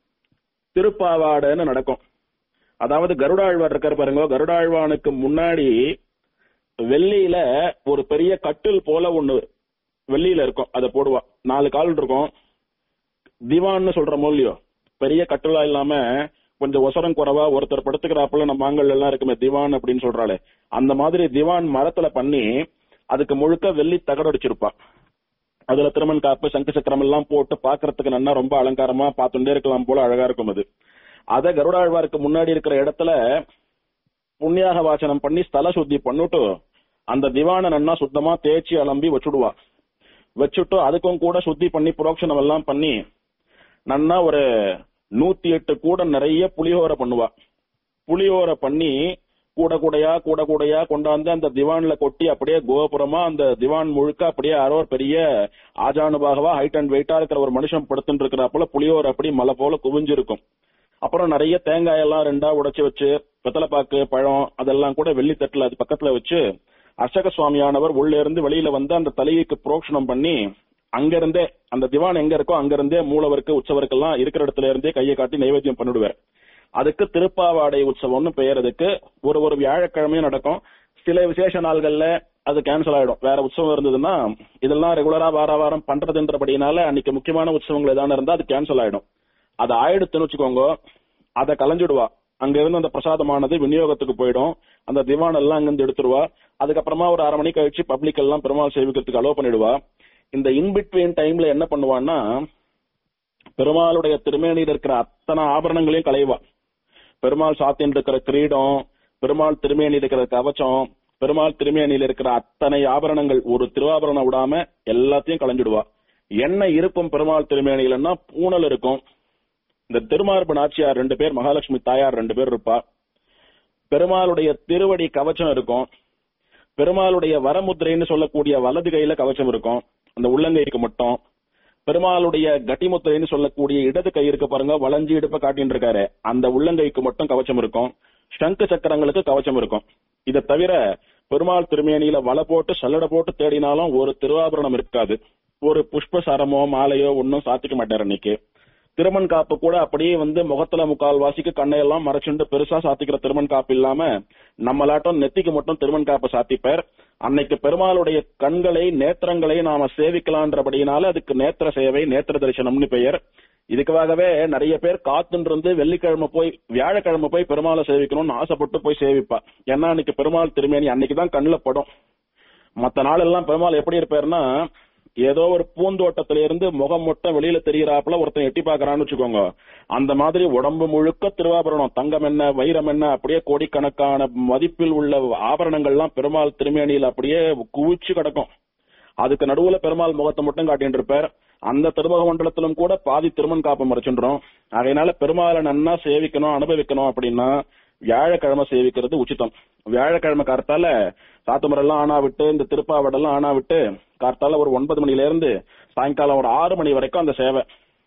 திருப்பாவாடன்னு நடக்கும் அதாவது கருடாழ்வார் இருக்கார் பாருங்க கருடாழ்வானுக்கு முன்னாடி வெள்ளியில ஒரு பெரிய கட்டில் போல ஒண்ணு வெள்ளியில இருக்கும் அதை போடுவா நாலு கால் இருக்கும் திவான்னு சொல்ற மூலியோ பெரிய கட்டிலா இல்லாம கொஞ்சம் ஒசரம் குறைவா ஒருத்தர் படுத்துக்கிறாப்புல நம்ம ஆண்கள் எல்லாம் இருக்குமே திவான் அப்படின்னு சொல்றாளே அந்த மாதிரி திவான் மரத்துல பண்ணி அதுக்கு முழுக்க வெள்ளி தகடு அடிச்சிருப்பா அதுல திருமண் காப்பு சங்கு சக்கரம் எல்லாம் போட்டு பாக்குறதுக்கு நல்லா ரொம்ப அலங்காரமா பார்த்துட்டே இருக்கலாம் போல அழகா இருக்கும் அது அத கருடாழ்வாருக்கு முன்னாடி இருக்கிற இடத்துல புண்ணியாக வாசனம் பண்ணி ஸ்தல சுத்தி பண்ணிட்டு அந்த திவான நன்னா சுத்தமா தேய்ச்சி அலம்பி வச்சுடுவா வச்சுட்டு அதுக்கும் கூட சுத்தி பண்ணி புரோக்ஷனம் எல்லாம் பண்ணி நன்னா ஒரு நூத்தி எட்டு கூட நிறைய புளியோரை பண்ணுவா புளியோரை பண்ணி கூட கூடையா கூட கூடையா கொண்டாந்து அந்த திவான்ல கொட்டி அப்படியே கோபுரமா அந்த திவான் முழுக்க அப்படியே யாரோ ஒரு பெரிய ஆஜானுபாகவா ஹைட் அண்ட் வெயிட்டா இருக்கிற ஒரு மனுஷன் படுத்துட்டு இருக்கிறாப்புல புளியோர் அப்படி மலை போல குவிஞ்சிருக்கும் அப்புறம் நிறைய தேங்காய் எல்லாம் ரெண்டா உடைச்சு வச்சு வெத்தலைப்பாக்கு பழம் அதெல்லாம் கூட வெள்ளி தட்டுல அது பக்கத்துல வச்சு அர்ச்சக சுவாமியானவர் உள்ள இருந்து வெளியில வந்து அந்த தலைக்கு புரோக்ஷனம் பண்ணி அங்க இருந்தே அந்த திவான் எங்க இருக்கோ அங்க இருந்தே மூலவருக்கு உற்சவருக்கெல்லாம் இருக்கிற இடத்துல இருந்தே கையை காட்டி நைவேத்தியம் பண்ணிடுவார் அதுக்கு திருப்பாவாடை உற்சவம்னு பெயர் அதுக்கு ஒரு ஒரு வியாழக்கிழமையும் நடக்கும் சில விசேஷ நாள்கள்ல அது கேன்சல் ஆயிடும் வேற உற்சவம் இருந்ததுன்னா இதெல்லாம் ரெகுலரா வார வாரம் பண்றதுன்றபடினால அன்னைக்கு முக்கியமான உற்சவங்கள் ஏதான இருந்தா அது கேன்சல் ஆயிடும் அது ஆயிடுத்துன்னு வச்சுக்கோங்க அதை கலைஞ்சிடுவா அங்க இருந்து அந்த பிரசாதமானது விநியோகத்துக்கு போயிடும் அந்த திவான் எல்லாம் அங்கிருந்து எடுத்துருவா அதுக்கப்புறமா ஒரு அரை மணி கழிச்சு பப்ளிக் எல்லாம் பெருமாள் சேவிக்கிறதுக்கு அலோவ் பண்ணிடுவா இந்த இன்பிட்வீன் டைம்ல என்ன பண்ணுவான்னா பெருமாளுடைய திருமேனியில் இருக்கிற அத்தனை ஆபரணங்களையும் களைவா பெருமாள் சாத்தின் இருக்கிற கிரீடம் பெருமாள் திருமேனியில் இருக்கிற கவச்சம் பெருமாள் திருமேனியில் இருக்கிற அத்தனை ஆபரணங்கள் ஒரு திருவாபரணம் விடாம எல்லாத்தையும் களைஞ்சிடுவா என்ன இருக்கும் பெருமாள் திருமேனியிலன்னா பூனல் இருக்கும் இந்த திருமார்பு நாச்சியார் ரெண்டு பேர் மகாலட்சுமி தாயார் ரெண்டு பேர் இருப்பா பெருமாளுடைய திருவடி கவச்சம் இருக்கும் பெருமாளுடைய வரமுத்திரைன்னு சொல்லக்கூடிய வலது கையில கவச்சம் இருக்கும் அந்த உள்ளங்கைக்கு மட்டும் பெருமாளுடைய கட்டிமுத்திரைன்னு சொல்லக்கூடிய இடது கை இருக்க பாருங்க வளைஞ்சு இடுப்ப காட்டின்னு இருக்காரு அந்த உள்ளங்கைக்கு மட்டும் கவச்சம் இருக்கும் சங்கு சக்கரங்களுக்கு கவச்சம் இருக்கும் இதை தவிர பெருமாள் திருமேனியில வலை போட்டு சல்லடை போட்டு தேடினாலும் ஒரு திருவாபரணம் இருக்காது ஒரு புஷ்ப சரமோ மாலையோ ஒன்னும் சாத்திக்க மாட்டார் அன்னைக்கு திருமண் காப்பு கூட அப்படியே வந்து முகத்துல முக்கால் வாசிக்கு கண்ணையெல்லாம் மறைச்சுண்டு பெருசா சாத்திக்கிற திருமண் காப்பு இல்லாம நம்மளாட்டம் நெத்திக்கு மட்டும் திருமண் காப்பு சாத்திப்பார் அன்னைக்கு பெருமாளுடைய கண்களை நேத்திரங்களை நாம சேவிக்கலான்றபடியினால அதுக்கு நேத்திர சேவை நேத்திர தரிசனம்னு பெயர் இதுக்காகவே நிறைய பேர் காத்துன்னு இருந்து வெள்ளிக்கிழமை போய் வியாழக்கிழமை போய் பெருமாளை சேவிக்கணும்னு ஆசைப்பட்டு போய் சேவிப்பா ஏன்னா அன்னைக்கு பெருமாள் திருமேனி அன்னைக்குதான் கண்ணுல படும் மத்த நாள் எல்லாம் பெருமாள் எப்படி இருப்பாருன்னா ஏதோ ஒரு பூந்தோட்டத்தில இருந்து முகம் மட்டும் வெளியில தெரியறாப்புல ஒருத்தன் எட்டி பாக்குறான்னு வச்சுக்கோங்க அந்த மாதிரி உடம்பு முழுக்க திருவாபரணம் தங்கம் என்ன வைரம் என்ன அப்படியே கோடிக்கணக்கான மதிப்பில் உள்ள ஆபரணங்கள்லாம் பெருமாள் திருமேனியில் அப்படியே குவிச்சு கிடக்கும் அதுக்கு நடுவுல பெருமாள் முகத்தை மட்டும் காட்டிட்டு இருப்பார் அந்த திருமுக மண்டலத்திலும் கூட பாதி திருமண் காப்பு மறைச்சுன்றோம் அதனால பெருமாளை நன்னா சேவிக்கணும் அனுபவிக்கணும் அப்படின்னா வியாழக்கிழமை சேவிக்கிறது உச்சிதம் வியாழக்கிழமை கார்த்தால சாத்துமரெல்லாம் ஆனா விட்டு இந்த திருப்பாவடெல்லாம் ஆனா விட்டு கார்த்தால ஒரு ஒன்பது மணில இருந்து சாயங்காலம் ஒரு ஆறு மணி வரைக்கும் அந்த சேவை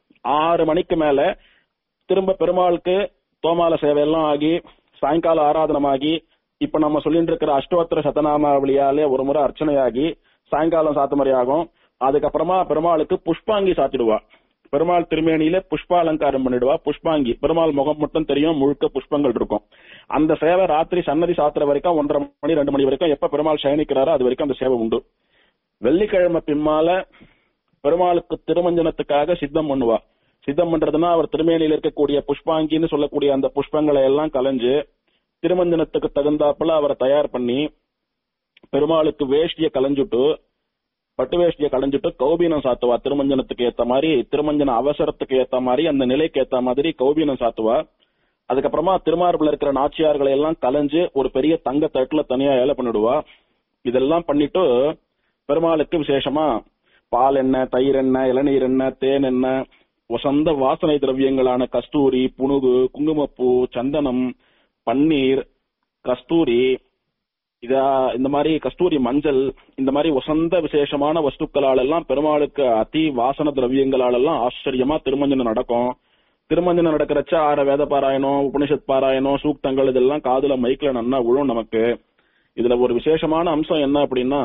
ஆறு மணிக்கு மேல திரும்ப பெருமாளுக்கு தோமால சேவையெல்லாம் ஆகி சாயங்கால ஆராதனமாகி இப்ப நம்ம சொல்லிட்டு இருக்கிற அஷ்டோத்திர சதநாமாவளியாலே ஒரு முறை அர்ச்சனையாகி சாயங்காலம் சாத்துமறை ஆகும் அதுக்கப்புறமா பெருமாளுக்கு புஷ்பாங்கி சாத்திடுவா பெருமாள் திருமேனியில புஷ்பாலங்காரம் பண்ணிடுவா புஷ்பாங்கி பெருமாள் முகம் மட்டும் தெரியும் முழுக்க புஷ்பங்கள் இருக்கும் அந்த சேவை ராத்திரி சன்னதி சாத்திர வரைக்கும் ஒன்றரை மணி ரெண்டு மணி வரைக்கும் எப்ப பெருமாள் சயனிக்கிறாரோ அது வரைக்கும் அந்த சேவை உண்டு வெள்ளிக்கிழமை பின்னால பெருமாளுக்கு திருமஞ்சனத்துக்காக சித்தம் பண்ணுவா சித்தம் பண்றதுன்னா அவர் திருமேனியில் இருக்கக்கூடிய புஷ்பாங்கின்னு சொல்லக்கூடிய அந்த புஷ்பங்களை எல்லாம் கலைஞ்சு திருமஞ்சனத்துக்கு தகுந்தாப்புல அவரை தயார் பண்ணி பெருமாளுக்கு வேஷ்டிய கலைஞ்சுட்டு பட்டு வேஷ்டிய கலைஞ்சிட்டு கௌபீனம் சாத்துவா திருமஞ்சனத்துக்கு ஏத்த மாதிரி திருமஞ்சன அவசரத்துக்கு ஏத்த மாதிரி அந்த நிலைக்கு ஏத்த மாதிரி கௌபீனம் சாத்துவா அதுக்கப்புறமா திருமார்பில் இருக்கிற நாச்சியார்களை எல்லாம் கலைஞ்சு ஒரு பெரிய தங்க தட்டுல தனியா ஏலை பண்ணிடுவா இதெல்லாம் பண்ணிட்டு பெருமாளுக்கு விசேஷமா பால் எண்ணெய் தயிர் எண்ணெய் இளநீர் எண்ணெய் தேன் எண்ணெய் வசந்த வாசனை திரவியங்களான கஸ்தூரி புனுகு குங்குமப்பூ சந்தனம் பன்னீர் கஸ்தூரி இதா இந்த மாதிரி கஸ்தூரி மஞ்சள் இந்த மாதிரி வசந்த விசேஷமான வஸ்துக்களால் எல்லாம் பெருமாளுக்கு அதி வாசன திரவியங்களால் எல்லாம் ஆச்சரியமா திருமஞ்சனம் நடக்கும் திருமஞ்சனம் நடக்கிறச்ச ஆற வேத பாராயணம் உபனிஷத் பாராயணம் சூக்தங்கள் இதெல்லாம் காதுல மைக்ல நன்னா விழும் நமக்கு இதுல ஒரு விசேஷமான அம்சம் என்ன அப்படின்னா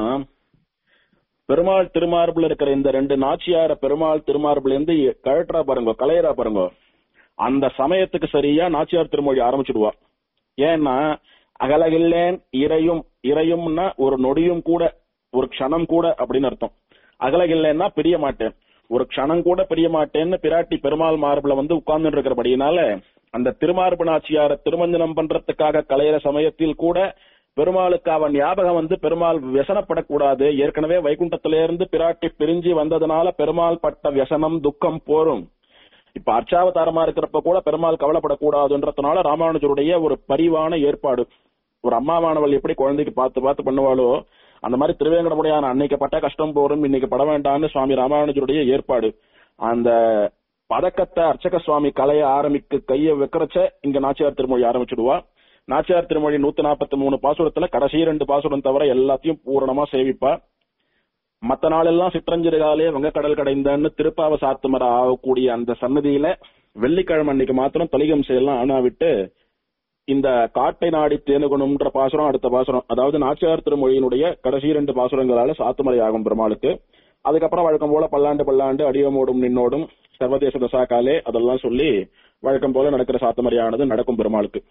பெருமாள் திருமார்புல இருக்கிற இந்த ரெண்டு நாச்சியார பெருமாள் திருமார்புல இருந்து கழற்றா பாருங்க கலையரா பாருங்க அந்த சமயத்துக்கு சரியா நாச்சியார் திருமொழி ஆரம்பிச்சிடுவா ஏன்னா அகலகில்லேன் இறையும் இறையும்னா ஒரு நொடியும் கூட ஒரு க்ஷணம் கூட அப்படின்னு அர்த்தம் அகலகில்லேன்னா பிரிய மாட்டேன் ஒரு க்ஷணம் கூட பிரிய மாட்டேன்னு பிராட்டி பெருமாள் மார்புல வந்து உட்கார்ந்து இருக்கிறபடினால அந்த திருமார்பு நாச்சியார திருமஞ்சனம் பண்றதுக்காக கலையிற சமயத்தில் கூட பெருமாளுக்கு அவன் ஞாபகம் வந்து பெருமாள் வியசனப்படக்கூடாது ஏற்கனவே வைகுண்டத்திலிருந்து பிராட்டி பிரிஞ்சு வந்ததுனால பெருமாள் பட்ட வியசனம் துக்கம் போரும் இப்ப அர்ச்சாவதாரமா இருக்கிறப்ப கூட பெருமாள் கவலைப்படக்கூடாதுன்றதுனால ராமானுஜருடைய ஒரு பரிவான ஏற்பாடு ஒரு அம்மாவானவள் எப்படி குழந்தைக்கு பார்த்து பார்த்து பண்ணுவாளோ அந்த மாதிரி திருவேங்கடமுடையான அன்னைக்கு பட்ட கஷ்டம் போரும் இன்னைக்கு பட வேண்டாம்னு சுவாமி ராமானுஜருடைய ஏற்பாடு அந்த பதக்கத்தை அர்ச்சக சுவாமி கலைய ஆரம்பிக்க கைய வைக்கிறச்ச இங்க நாச்சியார் திருமொழி ஆரம்பிச்சிடுவா நாச்சியார் திருமொழி நூத்தி நாற்பத்தி மூணு பாசுரத்துல கடைசி ரெண்டு பாசுரம் தவிர எல்லாத்தையும் பூரணமா சேவிப்பா மத்த நாளெல்லாம் சிற்றஞ்சிறுகாலே வங்கக்கடல் கடைந்தன்னு திருப்பாவ சாத்துமர ஆகக்கூடிய அந்த சன்னதியில வெள்ளிக்கிழமை அன்னைக்கு மாத்திரம் தொலிகம் செய்யலாம் ஆனா விட்டு இந்த காட்டை நாடி தேனுகணும்ன்ற பாசுரம் அடுத்த பாசுரம் அதாவது நாச்சியார் திருமொழியினுடைய கடைசி ரெண்டு பாசுரங்களால சாத்துமறை ஆகும் பெருமாளுக்கு அதுக்கப்புறம் வழக்கம் போல பல்லாண்டு பல்லாண்டு அடியமோடும் நின்னோடும் சர்வதேச தசாக்காலே அதெல்லாம் சொல்லி வழக்கம் போல நடக்கிற சாத்துமறையானது நடக்கும் பெருமாளுக்கு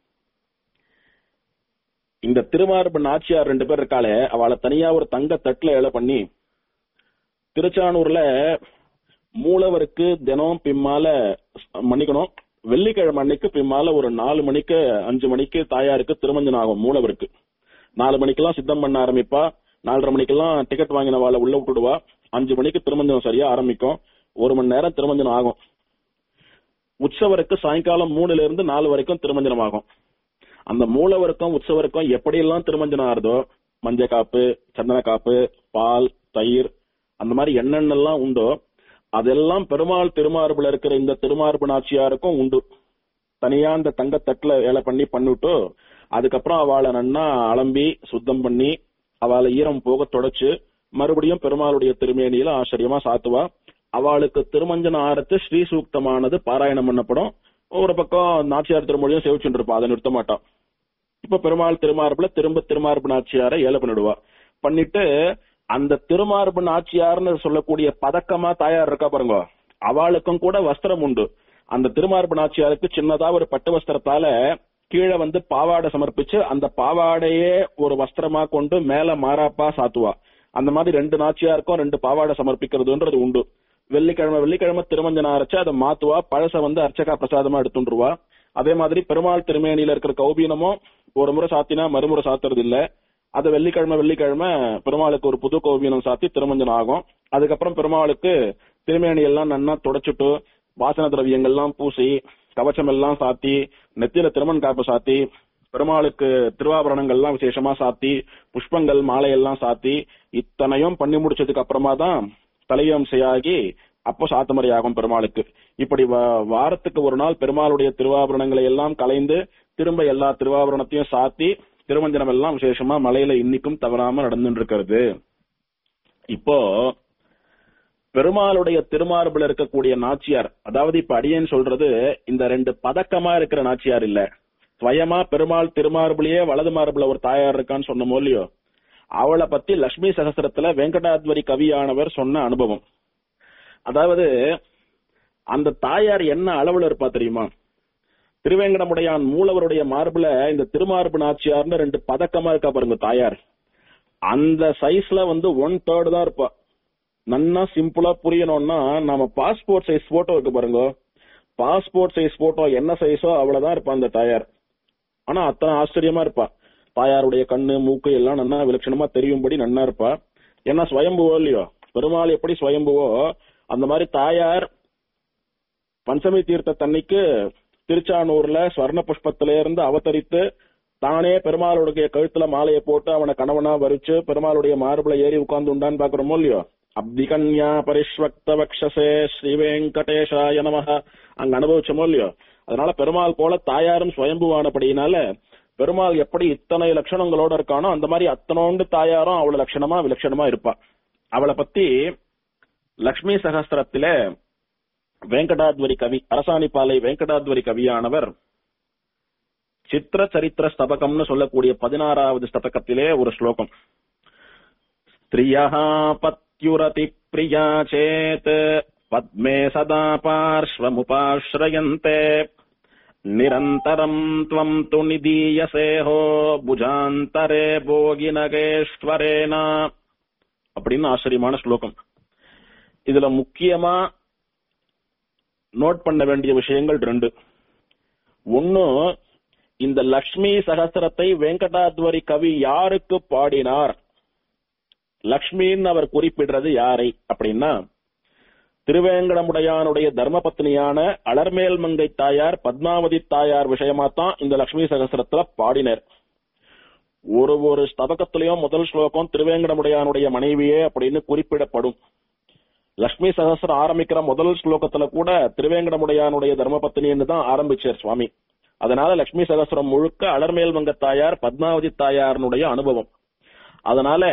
இந்த திருமார்பு நாச்சியார் ரெண்டு பேர் இருக்காளே அவளை தனியா ஒரு தங்க தட்டுல ஏழை பண்ணி திருச்சானூர்ல மூலவருக்கு தினம் பின்னால மன்னிக்கணும் வெள்ளிக்கிழமை அன்னைக்கு பின்னால ஒரு நாலு மணிக்கு அஞ்சு மணிக்கு தாயாருக்கு திருமஞ்சனம் ஆகும் மூலவருக்கு நாலு மணிக்கெல்லாம் சித்தம் பண்ண ஆரம்பிப்பா நாலரை மணிக்கெல்லாம் டிக்கெட் வாங்கின வாழை உள்ள விட்டுடுவா அஞ்சு மணிக்கு திருமஞ்சனம் சரியா ஆரம்பிக்கும் ஒரு மணி நேரம் திருமஞ்சனம் ஆகும் உற்சவருக்கு சாயங்காலம் மூணுல இருந்து நாலு வரைக்கும் திருமஞ்சனம் ஆகும் அந்த மூலவருக்கும் உற்சவருக்கும் எப்படியெல்லாம் திருமஞ்சனம் ஆறுதோ மஞ்சள் காப்பு சந்தன காப்பு பால் தயிர் அந்த மாதிரி என்னென்னலாம் உண்டோ அதெல்லாம் பெருமாள் திருமார்புல இருக்கிற இந்த திருமார்பு நாச்சியாருக்கும் உண்டு தனியா இந்த தங்க தட்டுல வேலை பண்ணி பண்ணிவிட்டு அதுக்கப்புறம் அவளை நன்னா அலம்பி சுத்தம் பண்ணி அவளை ஈரம் போக தொடச்சு மறுபடியும் பெருமாளுடைய திருமேனியில ஆச்சரியமா சாத்துவா அவளுக்கு திருமஞ்சன ஆரத்து ஸ்ரீ சூக்தமானது பாராயணம் பண்ணப்படும் ஒரு பக்கம் நாச்சியார் திருமொழியும் சேவிச்சுட்டு இருப்பா அதை நிறுத்த மாட்டான் இப்ப பெருமாள் திருமார்புல திரும்ப திருமார்பு நாச்சியார ஏழை பண்ணிடுவா பண்ணிட்டு அந்த திருமார்பு நாச்சியார்னு சொல்லக்கூடிய பதக்கமா தாயார் இருக்கா பாருங்க அவளுக்கும் கூட வஸ்திரம் உண்டு அந்த திருமார்பு நாச்சியாருக்கு சின்னதா ஒரு பட்டு வஸ்திரத்தால கீழே வந்து பாவாடை சமர்ப்பிச்சு அந்த பாவாடையே ஒரு வஸ்திரமா கொண்டு மேல மாறாப்பா சாத்துவா அந்த மாதிரி ரெண்டு நாச்சியாருக்கும் ரெண்டு பாவாடை சமர்ப்பிக்கிறதுன்றது உண்டு வெள்ளிக்கிழமை வெள்ளிக்கிழமை திருமஞ்சனம் அரைச்சு அதை மாத்துவா பழச வந்து அர்ச்சகா பிரசாதமா எடுத்துருவா அதே மாதிரி பெருமாள் திருமேனியில இருக்கிற கௌபீனமும் ஒரு முறை சாத்தினா மறுமுறை சாத்துறது இல்ல அது வெள்ளிக்கிழமை வெள்ளிக்கிழமை பெருமாளுக்கு ஒரு புது கௌபீனம் சாத்தி திருமஞ்சனம் ஆகும் அதுக்கப்புறம் பெருமாளுக்கு திருமேனி எல்லாம் நன்னா தொடச்சிட்டு வாசன திரவியங்கள்லாம் பூசி கவச்சம் எல்லாம் சாத்தி நெத்தியில திருமண் காப்பு சாத்தி பெருமாளுக்கு திருவாபரணங்கள்லாம் விசேஷமா சாத்தி புஷ்பங்கள் மாலையெல்லாம் சாத்தி இத்தனையும் பண்ணி முடிச்சதுக்கு அப்புறமா தான் தலையம்சையாகி அப்போ சாத்துமறை ஆகும் பெருமாளுக்கு இப்படி வாரத்துக்கு ஒரு நாள் பெருமாளுடைய திருவாபரணங்களை எல்லாம் கலைந்து திரும்ப எல்லா திருவாபரணத்தையும் சாத்தி திருமஞ்சனம் எல்லாம் விசேஷமா மலையில இன்னைக்கும் தவறாம நடந்துட்டு இருக்கிறது இப்போ பெருமாளுடைய திருமார்புல இருக்கக்கூடிய நாச்சியார் அதாவது இப்ப அடியேன்னு சொல்றது இந்த ரெண்டு பதக்கமா இருக்கிற நாச்சியார் இல்ல ஸ்வயமா பெருமாள் திருமார்புலயே வலது மார்புல ஒரு தாயார் இருக்கான்னு சொன்ன இல்லையோ அவளை பத்தி லட்சுமி சகசிரத்துல வெங்கடாத்வரி கவியானவர் சொன்ன அனுபவம் அதாவது அந்த தாயார் என்ன அளவுல இருப்பா தெரியுமா திருவேங்கடமுடையான் மூலவருடைய மார்புல இந்த திருமார்பு நாச்சியார்னு ரெண்டு பதக்கமா இருக்கா பாருங்க தாயார் அந்த சைஸ்ல வந்து ஒன் தேர்ட் தான் இருப்பா நன்னா சிம்பிளா புரியணும்னா நம்ம பாஸ்போர்ட் சைஸ் போட்டோ இருக்கு பாருங்க பாஸ்போர்ட் சைஸ் போட்டோ என்ன சைஸோ அவ்வளவுதான் இருப்பா அந்த தாயார் ஆனா அத்தனை ஆச்சரியமா இருப்பா தாயாருடைய கண்ணு மூக்கு எல்லாம் நன்னா விலட்சணமா தெரியும்படி நன்னா இருப்பா ஏன்னா ஸ்வயம்புவோ இல்லையோ பெருமாள் எப்படி ஸ்வயம்புவோ அந்த மாதிரி தாயார் பஞ்சமி தீர்த்த தன்னைக்கு திருச்சானூர்ல ஸ்வர்ண புஷ்பத்தில இருந்து அவதரித்து தானே பெருமாளுடைய கழுத்துல மாலையை போட்டு அவனை கணவனா வரிச்சு பெருமாளுடைய மார்புல ஏறி உட்கார்ந்து உண்டான்னு பாக்குறோமோ இல்லையோ அப்திகன்யா பரிஷ்வக்த வக்ஷசே ஸ்ரீ வெங்கடேஷாய நமஹ அங்க அனுபவிச்சோமோ இல்லையோ அதனால பெருமாள் போல தாயாரும் சுயம்புவானபடியினால பெருமாள் எப்படி இத்தனை லட்சணங்களோட இருக்கானோ அந்த மாதிரி அத்தனோண்டு தாயாரும் அவ்வளவு லட்சணமா விலட்சணமா இருப்பா அவளை பத்தி லக்ஷ்மி சகஸ்திரத்தில வெங்கடாத்வரி கவி அரசாணிப்பாலை வெங்கடாத்வரி கவியானவர் சித்திர சரித்திர ஸ்தபகம்னு சொல்லக்கூடிய பதினாறாவது ஸ்தபகத்திலே ஒரு ஸ்லோகம் ஸ்திரியா பத்யுரதி பிரியா சேத் பத்மே சதா பார்ஷ்வமுபாஸ்ரயந்தே நிரந்தரம் त्वम् तु நிதீயசேஹோ புஜாந்தரே போகினகேஸ்வரேனா அப்படின்னு ஆச்சரியமான ஸ்லோகம் இதுல முக்கியமா நோட் பண்ண வேண்டிய விஷயங்கள் ரெண்டு ஒன்னு இந்த லக்ஷ்மி சகஸ்திரத்தை வெங்கடாத்வரி கவி யாருக்கு பாடினார் லக்ஷ்மின்னு அவர் குறிப்பிடுறது யாரை அப்படின்னா திருவேங்கடமுடையானுடைய தர்மபத்னியான அலர்மேல் மங்கை தாயார் பத்மாவதி தாயார் விஷயமா தான் இந்த லக்ஷ்மி சகஸ்திரத்துல பாடினர் ஒரு ஒரு ஸ்தபகத்திலையும் முதல் ஸ்லோகம் திருவேங்கடமுடையானுடைய மனைவியே அப்படின்னு குறிப்பிடப்படும் லக்ஷ்மி சகஸ்திரம் ஆரம்பிக்கிற முதல் ஸ்லோகத்துல கூட திருவேங்கடமுடையானுடைய தர்மபத்னின்னு தான் ஆரம்பிச்சார் சுவாமி அதனால லக்ஷ்மி சகஸ்திரம் முழுக்க அலர்மேல் மங்க தாயார் பத்மாவதி தாயாரனுடைய அனுபவம் அதனால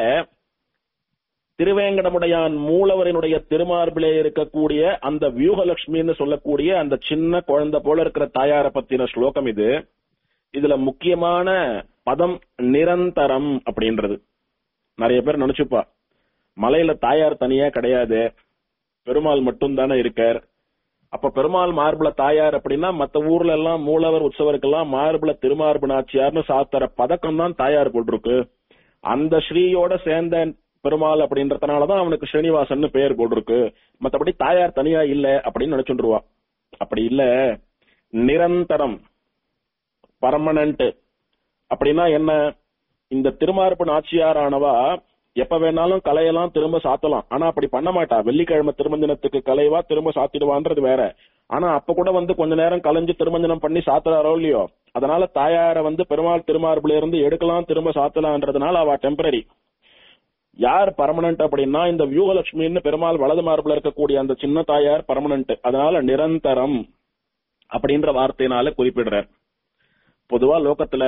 திருவேங்கடமுடையான் மூலவரினுடைய திருமார்பிலே இருக்கக்கூடிய அந்த வியூகலட்சுமின்னு சொல்லக்கூடிய அந்த சின்ன குழந்தை போல இருக்கிற தாயார பத்தின ஸ்லோகம் இது இதுல முக்கியமான பதம் நிரந்தரம் அப்படின்றது நிறைய பேர் நினைச்சுப்பா மலையில தாயார் தனியா கிடையாது பெருமாள் மட்டும் தானே இருக்கார் அப்ப பெருமாள் மார்புல தாயார் அப்படின்னா மத்த ஊர்ல எல்லாம் மூலவர் உற்சவருக்கெல்லாம் மார்புல திருமார்பு நாச்சியார்னு சாத்தர பதக்கம் தான் தாயார் போட்டிருக்கு அந்த ஸ்ரீயோட சேர்ந்த பெருமாள் அப்படின்றதுனாலதான் அவனுக்கு ஸ்ரீனிவாசன் பெயர் போட்டிருக்கு மத்தபடி தாயார் தனியா இல்ல அப்படின்னு நினைச்சுருவா அப்படி இல்ல நிரந்தரம் பர்மனன்ட் அப்படின்னா என்ன இந்த திருமார்பு நாச்சியாரானவா எப்ப வேணாலும் கலையெல்லாம் திரும்ப சாத்தலாம் ஆனா அப்படி பண்ண மாட்டா வெள்ளிக்கிழமை திருமஞ்சனத்துக்கு கலைவா திரும்ப சாத்திடுவான்றது வேற ஆனா அப்ப கூட வந்து கொஞ்ச நேரம் கலைஞ்சு திருமஞ்சனம் பண்ணி சாத்துறாரோ இல்லையோ அதனால தாயார வந்து பெருமாள் திருமார்புல இருந்து எடுக்கலாம் திரும்ப சாத்தலான்றதுனால அவ டெம்பரரி யார் பர்மனன்ட் அப்படின்னா இந்த வியூகலட்சுமின்னு பெருமாள் வலது மார்புல இருக்கக்கூடிய அந்த சின்ன தாயார் பர்மனன்ட் அதனால நிரந்தரம் அப்படின்ற வார்த்தையினால குறிப்பிடுறார் பொதுவா லோகத்துல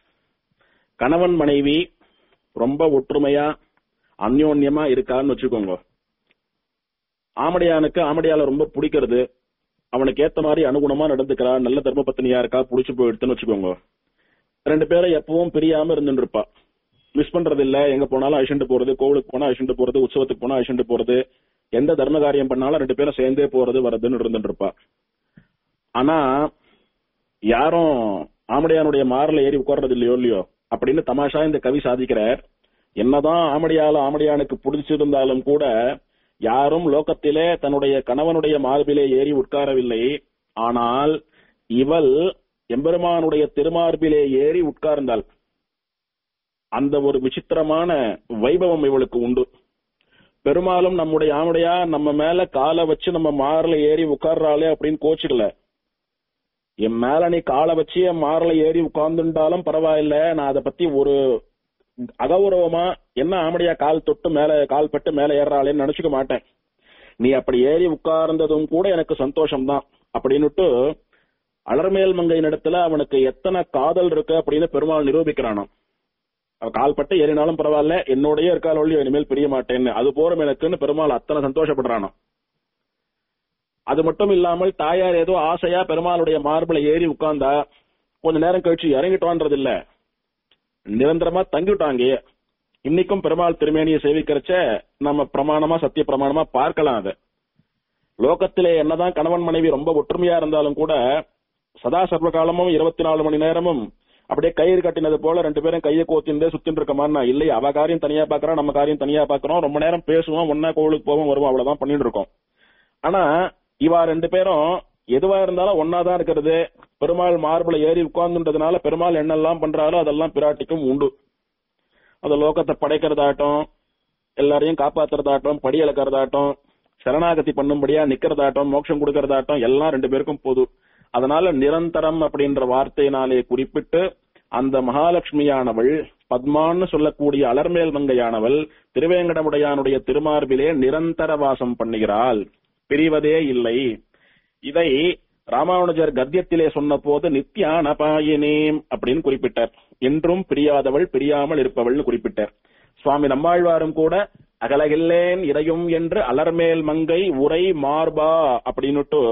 கணவன் மனைவி ரொம்ப ஒற்றுமையா அந்யோன்யமா இருக்கான்னு வச்சுக்கோங்க ஆமடியானுக்கு ஆமடியால ரொம்ப பிடிக்கிறது அவனுக்கு ஏத்த மாதிரி அனுகுணமா நடந்துக்கிறா நல்ல தர்மபத்தினியா இருக்கா புடிச்சு போயிடுதுன்னு வச்சுக்கோங்க ரெண்டு பேரும் எப்பவும் பிரியாம இருந்துட்டு இருப்பா மிஸ் பண்றது இல்ல எங்க போனாலும் அழிச்சுட்டு போறது கோவிலுக்கு போனா அழிச்சுட்டு போறது உற்சவத்துக்கு போனா அழிச்சுட்டு போறது எந்த தர்ம காரியம் பண்ணாலும் ரெண்டு பேரும் சேர்ந்தே போறது வரதுன்னு இருந்துட்டு இருப்பா ஆனா யாரும் ஆமடியானுடைய மாரில ஏறி உட்கார்றது இல்லையோ இல்லையோ அப்படின்னு தமாஷா இந்த கவி சாதிக்கிறார் என்னதான் ஆமடியால ஆமடியானுக்கு பிடிச்சிருந்தாலும் கூட யாரும் லோகத்திலே தன்னுடைய கணவனுடைய மார்பிலே ஏறி உட்காரவில்லை ஆனால் இவள் எம்பெருமானுடைய திருமார்பிலே ஏறி உட்கார்ந்தாள் அந்த ஒரு விசித்திரமான வைபவம் இவளுக்கு உண்டு பெரும்பாலும் நம்முடைய ஆமுடையா நம்ம மேல காலை வச்சு நம்ம மார்ல ஏறி உட்கார்றாளே அப்படின்னு கோச்சுக்கல என் மேல நீ காலை வச்சு என் மார்ல ஏறி உட்கார்ந்துட்டாலும் பரவாயில்ல நான் அதை பத்தி ஒரு அகௌரவமா என்ன ஆமடியா கால் தொட்டு மேல கால் பட்டு மேல ஏறாளேன்னு நினைச்சுக்க மாட்டேன் நீ அப்படி ஏறி உட்கார்ந்ததும் கூட எனக்கு சந்தோஷம் தான் அப்படின்னுட்டு அலர்மேல் மங்கையின் இடத்துல அவனுக்கு எத்தனை காதல் இருக்கு அப்படின்னு பெருமாள் நிரூபிக்கிறானாம் அவ கால் பட்டு ஏறினாலும் பரவாயில்ல என்னோடய இருக்கால் ஒழியோ இனிமேல் பிரிய மாட்டேன்னு அது போறோம் எனக்குன்னு பெருமாள் அத்தனை சந்தோஷப்படுறானாம் அது மட்டும் இல்லாமல் தாயார் ஏதோ ஆசையா பெருமாளுடைய மார்பிள ஏறி உட்கார்ந்தா கொஞ்ச நேரம் கழிச்சு இறங்கிட்டோன்றது இல்ல நிரந்தரமா தங்கிவிட்டாங்க இன்னைக்கும் பெருமாள் திருமேனியை சேவிக்கிறச்ச நம்ம பிரமாணமா சத்திய பிரமாணமா பார்க்கலாம் அதை லோகத்திலே என்னதான் கணவன் மனைவி ரொம்ப ஒற்றுமையா இருந்தாலும் கூட சதா சர்வ காலமும் இருபத்தி நாலு மணி நேரமும் அப்படியே கயிறு கட்டினது போல ரெண்டு பேரும் கையை கோத்திண்டே சுத்தின்னு இருக்கமான்னா இல்லை அவ காரியம் தனியா பாக்குறா நம்ம காரியம் தனியா பாக்குறோம் ரொம்ப நேரம் பேசுவோம் ஒன்னா கோவிலுக்கு போவோம் வருவோம் அவ்வளவுதான் பண்ணிட்டு இருக்கோம் ஆனா இவா ரெண்டு பேரும் எதுவா இருந்தாலும் ஒன்னாதான் இருக்கிறது பெருமாள் மார்புல ஏறி உட்கார்ந்துன்றதுனால பெருமாள் என்னெல்லாம் பண்றாரோ அதெல்லாம் பிராட்டிக்கும் உண்டு அது லோகத்தை படைக்கிறதாட்டம் எல்லாரையும் காப்பாத்துறதாட்டம் படி இழக்கிறதாட்டம் சரணாகதி பண்ணும்படியா நிக்கிறதாட்டம் மோட்சம் கொடுக்கறதாட்டம் எல்லாம் ரெண்டு பேருக்கும் பொது அதனால நிரந்தரம் அப்படின்ற வார்த்தையினாலே குறிப்பிட்டு அந்த மகாலட்சுமியானவள் பத்மான்னு சொல்லக்கூடிய அலர்மேல் மங்கையானவள் திருவேங்கடமுடையானுடைய திருமார்பிலே நிரந்தர வாசம் பண்ணுகிறாள் பிரிவதே இல்லை இதை ராமானுஜர் கத்தியத்திலே சொன்ன போது நித்யான பாயினேம் அப்படின்னு குறிப்பிட்டார் என்றும் பிரியாதவள் பிரியாமல் இருப்பவள்னு குறிப்பிட்டார் சுவாமி நம்மாழ்வாரும் கூட அகலகில்லேன் இறையும் என்று அலர்மேல் மங்கை உரை மார்பா அப்படின்னுட்டு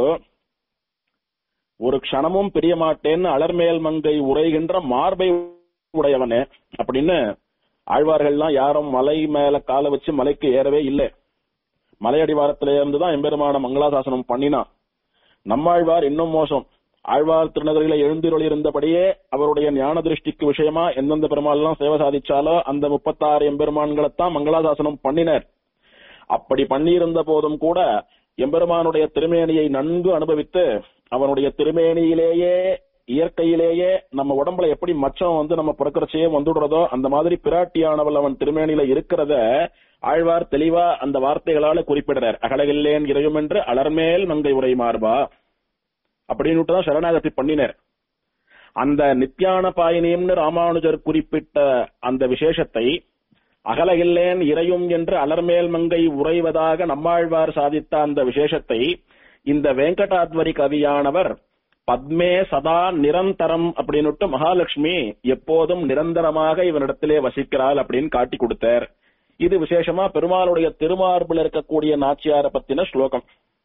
ஒரு க்ஷணமும் பிரிய மாட்டேன்னு அலர்மேல் மங்கை உரைகின்ற மார்பை உடையவனே அப்படின்னு ஆழ்வார்கள்லாம் யாரும் மலை மேல காலை வச்சு மலைக்கு ஏறவே இல்லை மலையடிவாரத்தில இருந்துதான் எம்பெருமான மங்களாசாசனம் பண்ணினான் நம்மாழ்வார் இன்னும் மோசம் ஆழ்வார் திருநகரில எழுந்திருளி இருந்தபடியே அவருடைய ஞான திருஷ்டிக்கு விஷயமா எந்தெந்த பெருமாள்லாம் சேவை சாதிச்சாலோ அந்த முப்பத்தாறு எம்பெருமான்களைத்தான் மங்களாசாசனம் பண்ணினர் அப்படி பண்ணியிருந்த போதும் கூட எம்பெருமானுடைய திருமேனியை நன்கு அனுபவித்து அவனுடைய திருமேனியிலேயே இயற்கையிலேயே நம்ம உடம்புல எப்படி மச்சம் வந்து நம்ம பிறக்கிறச்சே வந்துடுறதோ அந்த மாதிரி பிராட்டியானவள் அவன் திருமேனியில இருக்கிறத ஆழ்வார் தெளிவா அந்த வார்த்தைகளால குறிப்பிடுறார் அகலகில்லேன் இறையும் என்று அலர்மேல் மங்கை உரை மார்பா அப்படின்னு தான் சரணாகதி பண்ணினர் அந்த நித்யான பாயினியம்னு ராமானுஜர் குறிப்பிட்ட அந்த விசேஷத்தை அகலகில்லேன் இறையும் என்று அலர்மேல் மங்கை உறைவதாக நம்மாழ்வார் சாதித்த அந்த விசேஷத்தை இந்த வெங்கடாத்வரி கவியானவர் பத்மே சதா நிரந்தரம் அப்படின்னுட்டு மகாலட்சுமி எப்போதும் நிரந்தரமாக இவனிடத்திலே வசிக்கிறாள் அப்படின்னு காட்டி கொடுத்தார் இது விசேஷமா பெருமாளுடைய திருமார்பில் இருக்கக்கூடிய நாச்சியார பத்தின ஸ்லோகம்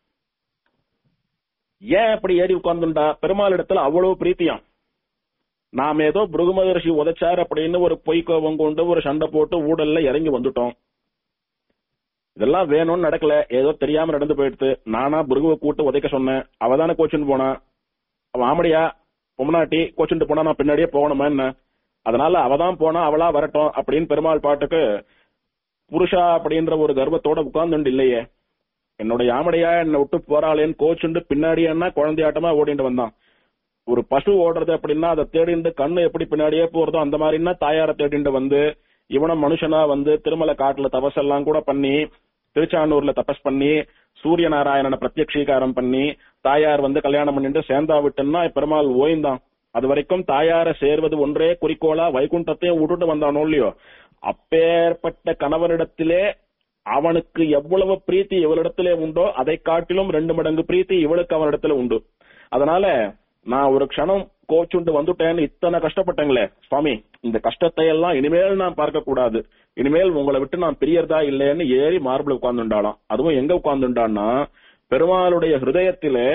ஏன் அப்படி ஏறி உட்கார்ந்துண்டா பெருமாள் இடத்துல அவ்வளவு பிரீத்தியாம் நாம் ஏதோ பிருகுமதர்ஷி உதைச்சார் அப்படின்னு ஒரு பொய் கோபம் கொண்டு ஒரு சண்டை போட்டு ஊடல்ல இறங்கி வந்துட்டோம் இதெல்லாம் வேணும்னு நடக்கல ஏதோ தெரியாம நடந்து போயிடுத்து நானா பிருகுவை கூட்டு உதைக்க சொன்னேன் அவதானே கோச்சுன்னு போனா அவன் ஆமடியா பொம்மநாட்டி கோச்சுட்டு போனா நான் பின்னாடியே போகணுமா என்ன அதனால அவதான் போனா அவளா வரட்டும் அப்படின்னு பெருமாள் பாட்டுக்கு புருஷா அப்படின்ற ஒரு கர்வத்தோட உட்கார்ந்துண்டு இல்லையே என்னுடைய ஆமடையா என்னை விட்டு போறாளேன்னு கோச்சுண்டு பின்னாடியே குழந்தையாட்டமா ஓடிட்டு வந்தான் ஒரு பசு ஓடுறது அப்படின்னா அதை தேடிண்டு கண்ணு எப்படி பின்னாடியே போறதோ அந்த மாதிரின்னா தாயார தேடிண்டு வந்து இவனும் மனுஷனா வந்து திருமலை காட்டுல தபசெல்லாம் கூட பண்ணி திருச்சானூர்ல தபஸ் பண்ணி சூரிய நாராயணனை பிரத்யக்ஷீகாரம் பண்ணி தாயார் வந்து கல்யாணம் பண்ணிட்டு சேர்ந்தா விட்டுன்னா பெருமாள் ஓய்ந்தான் அது வரைக்கும் தாயார சேர்வது ஒன்றே குறிக்கோளா வைகுண்டத்தையும் விட்டுட்டு வந்தானோ இல்லையோ அப்பேற்பட்ட கணவனிடத்திலே அவனுக்கு எவ்வளவு பிரீத்தி இவளிடத்திலே உண்டோ அதை காட்டிலும் ரெண்டு மடங்கு பிரீத்தி இவளுக்கு அவனிடத்துல உண்டு அதனால நான் ஒரு க்ஷணம் கோச்சுண்டு வந்துட்டேன்னு இத்தனை கஷ்டப்பட்டேங்களே சுவாமி இந்த கஷ்டத்தை எல்லாம் இனிமேல் நான் பார்க்க கூடாது இனிமேல் உங்களை விட்டு நான் பிரியறதா இல்லைன்னு ஏறி மார்பிள் உட்கார்ந்துண்டாளாம் அதுவும் எங்க உட்கார்ந்துண்டான்னா பெருமாளுடைய ஹிருதயத்திலே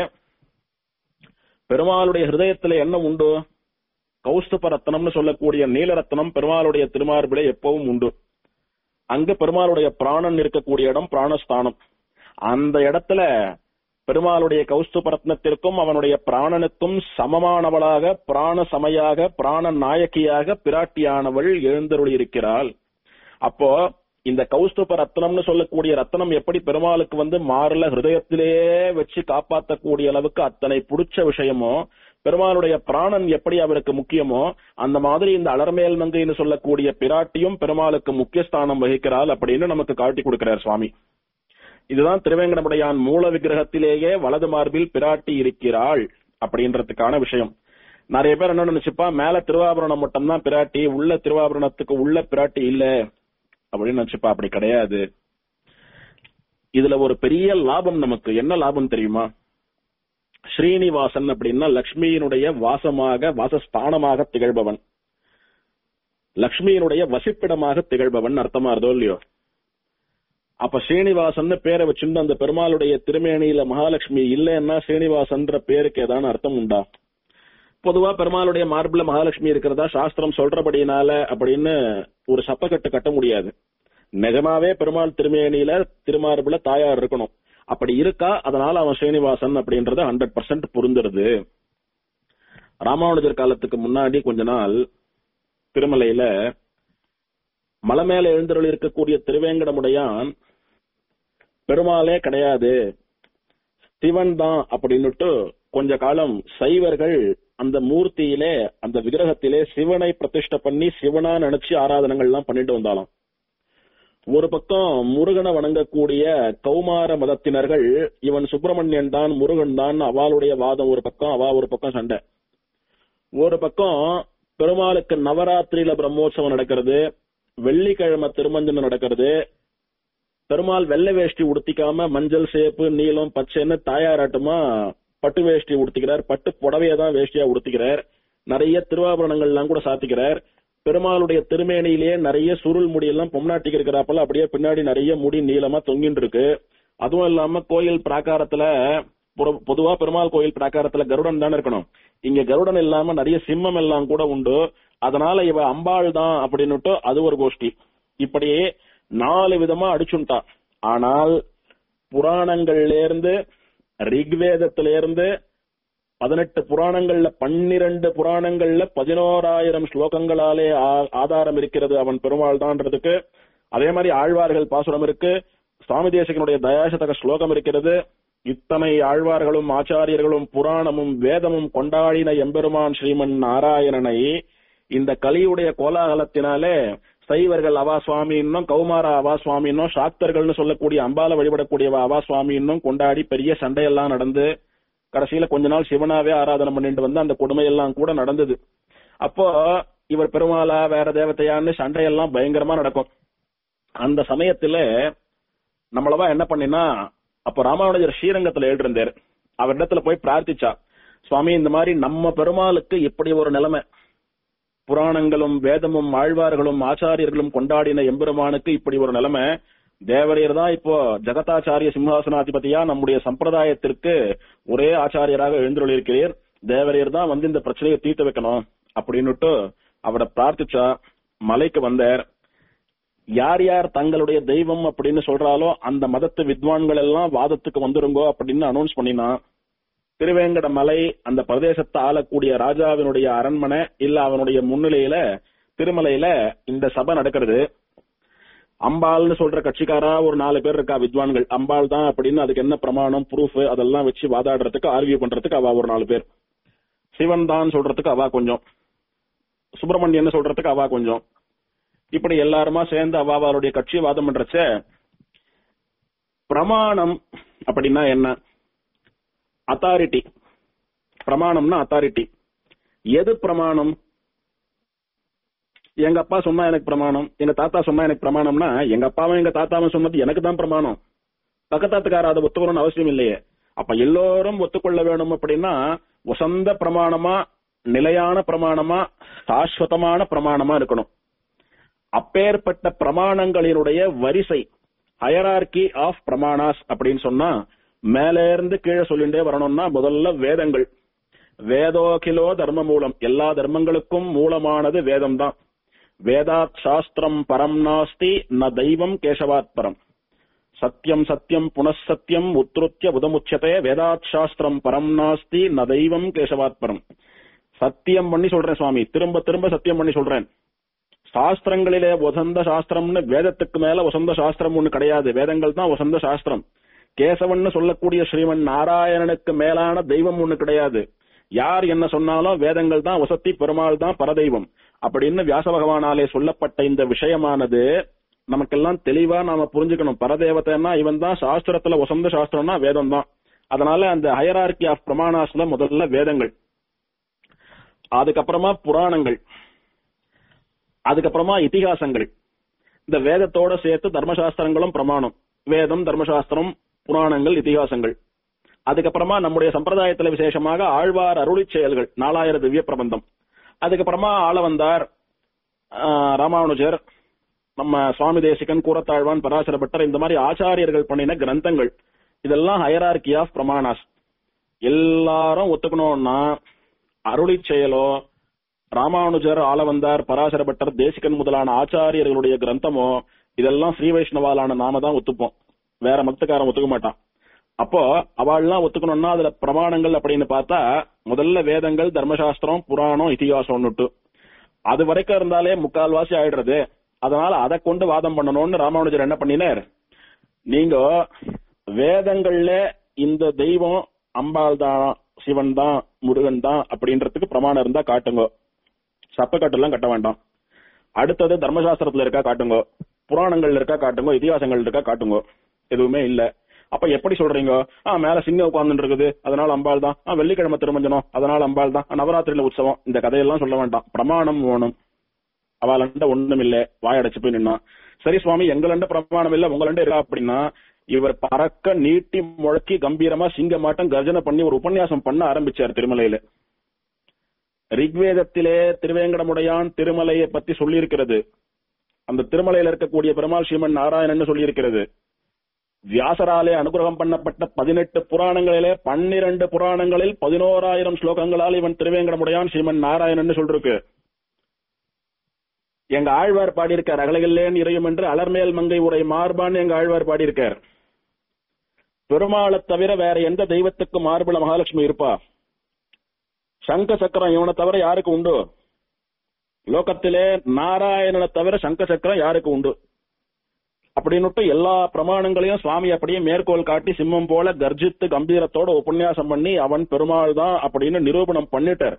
பெருமாளுடைய ஹிருதயத்திலே என்ன உண்டு கௌஸ்துப ரத்னம்னு சொல்லக்கூடிய நீலரத்னம் பெருமாளுடைய திருமார்பிலே எப்பவும் உண்டு அங்க பெருமாளுடைய பிராணன் இருக்கக்கூடிய இடம் பிராணஸ்தானம் அந்த இடத்துல பெருமாளுடைய கௌஸ்துப ரத்னத்திற்கும் அவனுடைய பிராணனுக்கும் சமமானவளாக பிராண சமையாக பிராண நாயகியாக பிராட்டியானவள் எழுந்தருளி இருக்கிறாள் அப்போ இந்த கௌஸ்துப ரத்னம்னு சொல்லக்கூடிய ரத்னம் எப்படி பெருமாளுக்கு வந்து மாறல ஹிருதயத்திலேயே வச்சு காப்பாற்றக்கூடிய அளவுக்கு அத்தனை பிடிச்ச விஷயமோ பெருமாளுடைய பிராணன் எப்படி அவருக்கு முக்கியமோ அந்த மாதிரி இந்த அலர்மேல் மங்கைன்னு சொல்லக்கூடிய பிராட்டியும் பெருமாளுக்கு முக்கியஸ்தானம் வகிக்கிறாள் அப்படின்னு நமக்கு காட்டி கொடுக்கிறார் சுவாமி இதுதான் திருவேங்கடமுடையான் மூல விக்கிரகத்திலேயே வலது மார்பில் பிராட்டி இருக்கிறாள் அப்படின்றதுக்கான விஷயம் நிறைய பேர் என்ன நினைச்சுப்பா மேல திருவாபரணம் மட்டும்தான் பிராட்டி உள்ள திருவாபரணத்துக்கு உள்ள பிராட்டி இல்ல அப்படின்னு நினைச்சுப்பா அப்படி கிடையாது இதுல ஒரு பெரிய லாபம் நமக்கு என்ன லாபம் தெரியுமா ஸ்ரீனிவாசன் அப்படின்னா லக்ஷ்மியினுடைய வாசமாக வாசஸ்தானமாக திகழ்பவன் லக்ஷ்மியினுடைய வசிப்பிடமாக திகழ்பவன் அர்த்தமா இருதோ இல்லையோ அப்ப ஸ்ரீனிவாசன் பேரை வச்சிருந்து அந்த பெருமாளுடைய திருமேனியில மகாலட்சுமி இல்லைன்னா ஸ்ரீனிவாசன்ற பேருக்கு ஏதான அர்த்தம் உண்டா பொதுவா பெருமாளுடைய மார்பிள மகாலட்சுமி இருக்கிறதா சாஸ்திரம் சொல்றபடினால அப்படின்னு ஒரு சப்பக்கட்டு கட்ட முடியாது நிஜமாவே பெருமாள் திருமேனியில திருமார்புல தாயார் இருக்கணும் அப்படி இருக்கா அதனால அவன் ஸ்ரீனிவாசன் அப்படின்றது ஹண்ட்ரட் பர்சன்ட் பொருந்துருது ராமானுஜர் காலத்துக்கு முன்னாடி கொஞ்ச நாள் திருமலையில மலை மேல எழுந்தருள் இருக்கக்கூடிய திருவேங்கடமுடையான் பெருமாளே கிடையாது சிவன் தான் அப்படின்னுட்டு கொஞ்ச காலம் சைவர்கள் அந்த மூர்த்தியிலே அந்த விக்கிரகத்திலே சிவனை பிரதிஷ்ட பண்ணி சிவனா நினைச்சு ஆராதனைகள் எல்லாம் பண்ணிட்டு வந்தாலும் ஒரு பக்கம் முருகனை வணங்கக்கூடிய கௌமார மதத்தினர்கள் இவன் சுப்பிரமணியன் தான் முருகன் தான் அவளுடைய வாதம் ஒரு பக்கம் அவா ஒரு பக்கம் சண்டை ஒரு பக்கம் பெருமாளுக்கு நவராத்திரியில பிரம்மோற்சவம் நடக்கிறது வெள்ளிக்கிழமை திருமஞ்சனம் நடக்கிறது பெருமாள் வெள்ளை வேஷ்டி உடுத்திக்காம மஞ்சள் சேப்பு நீலம் பச்சைன்னு தாயாராட்டமா பட்டு வேஷ்டி உடுத்திக்கிறார் பட்டு புடவையை தான் வேஷ்டியா உடுத்திக்கிறார் நிறைய திருவாபரணங்கள்லாம் கூட சாத்திக்கிறார் பெருமாளுடைய திருமேனியிலேயே நிறைய சுருள் முடியெல்லாம் பொம்நாட்டிக்கு இருக்கிறாப்பல அப்படியே பின்னாடி நிறைய முடி நீளமா தொங்கின்னு இருக்கு அதுவும் இல்லாம கோயில் பிராகாரத்துல புற- பொதுவா பெருமாள் கோயில் பிராகாரத்துல கருடன் தானே இருக்கணும் இங்க கருடன் இல்லாம நிறைய சிம்மம் எல்லாம் கூட உண்டு அதனால இவ அம்பாள் தான் அப்படின்னுட்டு அது ஒரு கோஷ்டி இப்படியே நாலு விதமா அடிச்சுட்டா ஆனால் புராணங்கள்ல இருந்து ரிக்வேதத்தில இருந்து பதினெட்டு புராணங்கள்ல பன்னிரண்டு புராணங்கள்ல பதினோராயிரம் ஸ்லோகங்களாலே ஆ- ஆதாரம் இருக்கிறது அவன் பெருமாள் தான்றதுக்கு அதே மாதிரி ஆழ்வார்கள் பாசுரம் இருக்கு சுவாமி தேசிகனுடைய தயாசதக ஸ்லோகம் இருக்கிறது இத்தனை ஆழ்வார்களும் ஆச்சாரியர்களும் புராணமும் வேதமும் கொண்டாடின எம்பெருமான் ஸ்ரீமன் நாராயணனை இந்த கலியுடைய கோலாகலத்தினாலே சைவர்கள் அவா சுவாமி இன்னும் கௌமார அவா சுவாமி இன்னும் சாக்தர்கள்னு சொல்லக்கூடிய அம்பால வழிபடக்கூடிய அவா சுவாமி இன்னும் கொண்டாடி பெரிய சண்டையெல்லாம் நடந்து கடைசியில கொஞ்ச நாள் சிவனாவே ஆராதனை பண்ணிட்டு வந்து அந்த கொடுமையெல்லாம் கூட நடந்தது அப்போ இவர் பெருமாளா வேற தேவதையான்னு சண்டையெல்லாம் பயங்கரமா நடக்கும் அந்த சமயத்துல நம்மளவா என்ன பண்ணினா அப்போ ராமானுஜர் ஸ்ரீரங்கத்துல எழுதிருந்தார் அவரிடத்துல போய் பிரார்த்திச்சா சுவாமி இந்த மாதிரி நம்ம பெருமாளுக்கு இப்படி ஒரு நிலைமை புராணங்களும் வேதமும் ஆழ்வார்களும் ஆச்சாரியர்களும் கொண்டாடின எம்பெருமானுக்கு இப்படி ஒரு நிலைமை தேவரையர் தான் இப்போ ஜெகதாச்சாரிய சிம்ஹாசனாதிபதியா நம்முடைய சம்பிரதாயத்திற்கு ஒரே ஆச்சாரியராக எழுந்துள்ளிருக்கிறீர் தேவரையர் தான் வந்து இந்த பிரச்சனையை தீர்த்து வைக்கணும் அப்படின்னுட்டு அவரை பிரார்த்திச்சா மலைக்கு வந்தார் யார் யார் தங்களுடைய தெய்வம் அப்படின்னு சொல்றாலோ அந்த மதத்து வித்வான்கள் எல்லாம் வாதத்துக்கு வந்துருங்கோ அப்படின்னு அனௌன்ஸ் பண்ணினான் திருவேங்கட மலை அந்த பிரதேசத்தை ஆளக்கூடிய ராஜாவினுடைய அரண்மனை இல்ல அவனுடைய முன்னிலையில திருமலையில இந்த சபை நடக்கிறது அம்பாள்னு சொல்ற கட்சிக்காரா ஒரு நாலு பேர் இருக்கா வித்வான்கள் அம்பாள் தான் அப்படின்னு அதுக்கு என்ன பிரமாணம் ப்ரூஃப் அதெல்லாம் வச்சு வாதாடுறதுக்கு ஆர்வியூ பண்றதுக்கு அவ ஒரு நாலு பேர் சிவன் தான் சொல்றதுக்கு அவா கொஞ்சம் சுப்பிரமணியன் சொல்றதுக்கு அவா கொஞ்சம் இப்படி எல்லாருமா சேர்ந்து அவ அவளுடைய கட்சி வாதம் பண்றச்ச பிரமாணம் அப்படின்னா என்ன அத்தாரிட்டி பிரமாணம்னா அத்தாரிட்டி எது பிரமாணம் எங்க அப்பா சொன்னா எனக்கு பிரமாணம் எங்க தாத்தா சொன்னா எனக்கு பிரமாணம்னா எங்க அப்பாவும் எங்க தாத்தாவும் சொன்னது எனக்கு தான் பிரமாணம் பக்கத்தாத்துக்கார அதை ஒத்துக்கணும்னு அவசியம் இல்லையே அப்ப எல்லோரும் ஒத்துக்கொள்ள வேணும் அப்படின்னா வசந்த பிரமாணமா நிலையான பிரமாணமா சாஸ்வதமான பிரமாணமா இருக்கணும் அப்பேற்பட்ட பிரமாணங்களினுடைய வரிசை ஹயரார்கி ஆஃப் பிரமாணாஸ் அப்படின்னு சொன்னா மேல இருந்து கீழே சொல்லிண்டே வரணும்னா முதல்ல வேதங்கள் வேதோகிலோ தர்ம மூலம் எல்லா தர்மங்களுக்கும் மூலமானது வேதம் தான் வேதாத் சாஸ்திரம் பரம் நாஸ்தி ந தெய்வம் கேசவாத் பரம் சத்தியம் சத்தியம் புனഃசத்தியம் உத்ருத்திய உதமுச்சதே வேதாத் சாஸ்திரம் பரம் நாஸ்தி ந தெய்வம் கேசவாத் பரம் சத்தியம் பண்ணி சொல்றேன் சுவாமி திரும்ப திரும்ப சத்தியம் பண்ணி சொல்றேன் சாஸ்திரங்களிலே வசந்த சாஸ்திரம்னு வேதத்துக்கு மேல வசந்த சாஸ்திரம் ஒண்ணு கிடையாது வேதங்கள் தான் வசந்த சாஸ்திரம் கேசவன்னு சொல்லக்கூடிய ஸ்ரீமன் நாராயணனுக்கு மேலான தெய்வம் ஒண்ணு கிடையாது யார் என்ன சொன்னாலும் வேதங்கள் தான் வசத்தி பெருமாள் தான் பரதெய்வம் அப்படின்னு வியாச பகவானாலே சொல்லப்பட்ட இந்த விஷயமானது நமக்கெல்லாம் தெளிவா நாம புரிஞ்சுக்கணும் பரதேவத்தைன்னா இவன் தான் சாஸ்திரத்துல வசந்த சாஸ்திரம்னா வேதம் தான் அதனால அந்த ஹயரார்கி ஆஃப் பிரமாணாஸ்ல முதல்ல வேதங்கள் அதுக்கப்புறமா புராணங்கள் அதுக்கப்புறமா இதிகாசங்கள் இந்த வேதத்தோட சேர்த்து தர்மசாஸ்திரங்களும் பிரமாணம் வேதம் தர்மசாஸ்திரம் புராணங்கள் இதிகாசங்கள் அதுக்கப்புறமா நம்முடைய சம்பிரதாயத்துல விசேஷமாக ஆழ்வார் அருளிச் செயல்கள் நாலாயிர திவ்ய பிரபந்தம் அதுக்கப்புறமா ஆளவந்தார் ஆஹ், ராமானுஜர் நம்ம சுவாமி தேசிகன் கூரத்தாழ்வான் பராசர பட்டர் இந்த மாதிரி ஆச்சாரியர்கள் பண்ணின கிரந்தங்கள் இதெல்லாம் ஹயரார்கி ஆஃப் பிரமாணாஸ் எல்லாரும் ஒத்துக்கணும்னா அருளிச் செயலோ ராமானுஜர் ஆளவந்தார் பராசர பட்டர் தேசிகன் முதலான ஆச்சாரியர்களுடைய கிரந்தமோ இதெல்லாம் ஸ்ரீ வைஷ்ணவாலான நாம தான் ஒத்துப்போம் வேற மக்தக்காரன் ஒத்துக்க மாட்டான் அப்போ அவள்லாம் ஒத்துக்கணும்னா அதுல பிரமாணங்கள் அப்படின்னு பார்த்தா முதல்ல வேதங்கள் தர்மசாஸ்திரம் புராணம் இதிகாசம்னுட்டு அது வரைக்கும் இருந்தாலே முக்கால்வாசி ஆயிடுறது அதனால அதை கொண்டு வாதம் பண்ணணும்னு ராமானுஜர் என்ன பண்ணினார் நீங்க வேதங்கள்ல இந்த தெய்வம் அம்பாள் தான் சிவன் தான் முருகன் தான் அப்படின்றதுக்கு பிரமாணம் இருந்தா காட்டுங்க சப்பக்கட்டெல்லாம் கட்ட வேண்டாம் அடுத்தது தர்மசாஸ்திரத்துல இருக்கா காட்டுங்க புராணங்கள்ல இருக்கா காட்டுங்க இதிகாசங்கள் இருக்கா காட்டுங்க எதுவுமே இல்ல அப்ப எப்படி சொல்றீங்க ஆ மேல சிங்கம் உட்கார்ந்து இருக்குது அதனால அம்பாள் தான் ஆ வெள்ளிக்கிழமை திருமஞ்சனம் அதனால அம்பாள் தான் ஆ, நவராத்திரியில உற்சவம் இந்த கதையெல்லாம் சொல்ல வேண்டாம் பிரமாணம் வேணும் அவளண்ட ஒண்ணும் இல்ல வாயடைச்சு போய் நின்னா சரி சுவாமி எங்களண்ட பிரமாணம் இல்ல உங்களண்ட இருக்கா அப்படின்னா இவர் பறக்க நீட்டி முழக்கி கம்பீரமா சிங்கமாட்டம் கர்ஜனை பண்ணி ஒரு உபன்யாசம் பண்ண ஆரம்பிச்சார் திருமலையில ரிக்வேதத்திலே திருவேங்கடமுடையான் திருமலையை பத்தி சொல்லியிருக்கிறது அந்த திருமலையில இருக்கக்கூடிய பெருமாள் ஸ்ரீமன் நாராயணன் சொல்லியிருக்கிறது வியாசராலே அனுகிரகம் பண்ணப்பட்ட பதினெட்டு புராணங்களிலே பன்னிரண்டு புராணங்களில் பதினோராயிரம் ஸ்லோகங்களால் இவன் திருவேங்கடமுடையான் ஸ்ரீமன் நாராயணன் சொல்லிருக்கு எங்க ஆழ்வார் பாடியிருக்கார் அகலகில்லேன் இறையும் என்று அலர்மேல் மங்கை உரை மார்பான் எங்க ஆழ்வார் பாடியிருக்கார் பெருமாளை தவிர வேற எந்த தெய்வத்துக்கு மார்புல மகாலட்சுமி இருப்பா சங்க சக்கரம் இவனை தவிர யாருக்கு உண்டு லோகத்திலே நாராயணனை தவிர சங்க சக்கரம் யாருக்கு உண்டு அப்படின்னுட்டு எல்லா பிரமாணங்களையும் சுவாமி அப்படியே மேற்கோள் காட்டி சிம்மம் போல கர்ஜித்து கம்பீரத்தோட உபன்யாசம் பண்ணி அவன் பெருமாள் தான் அப்படின்னு நிரூபணம் பண்ணிட்டார்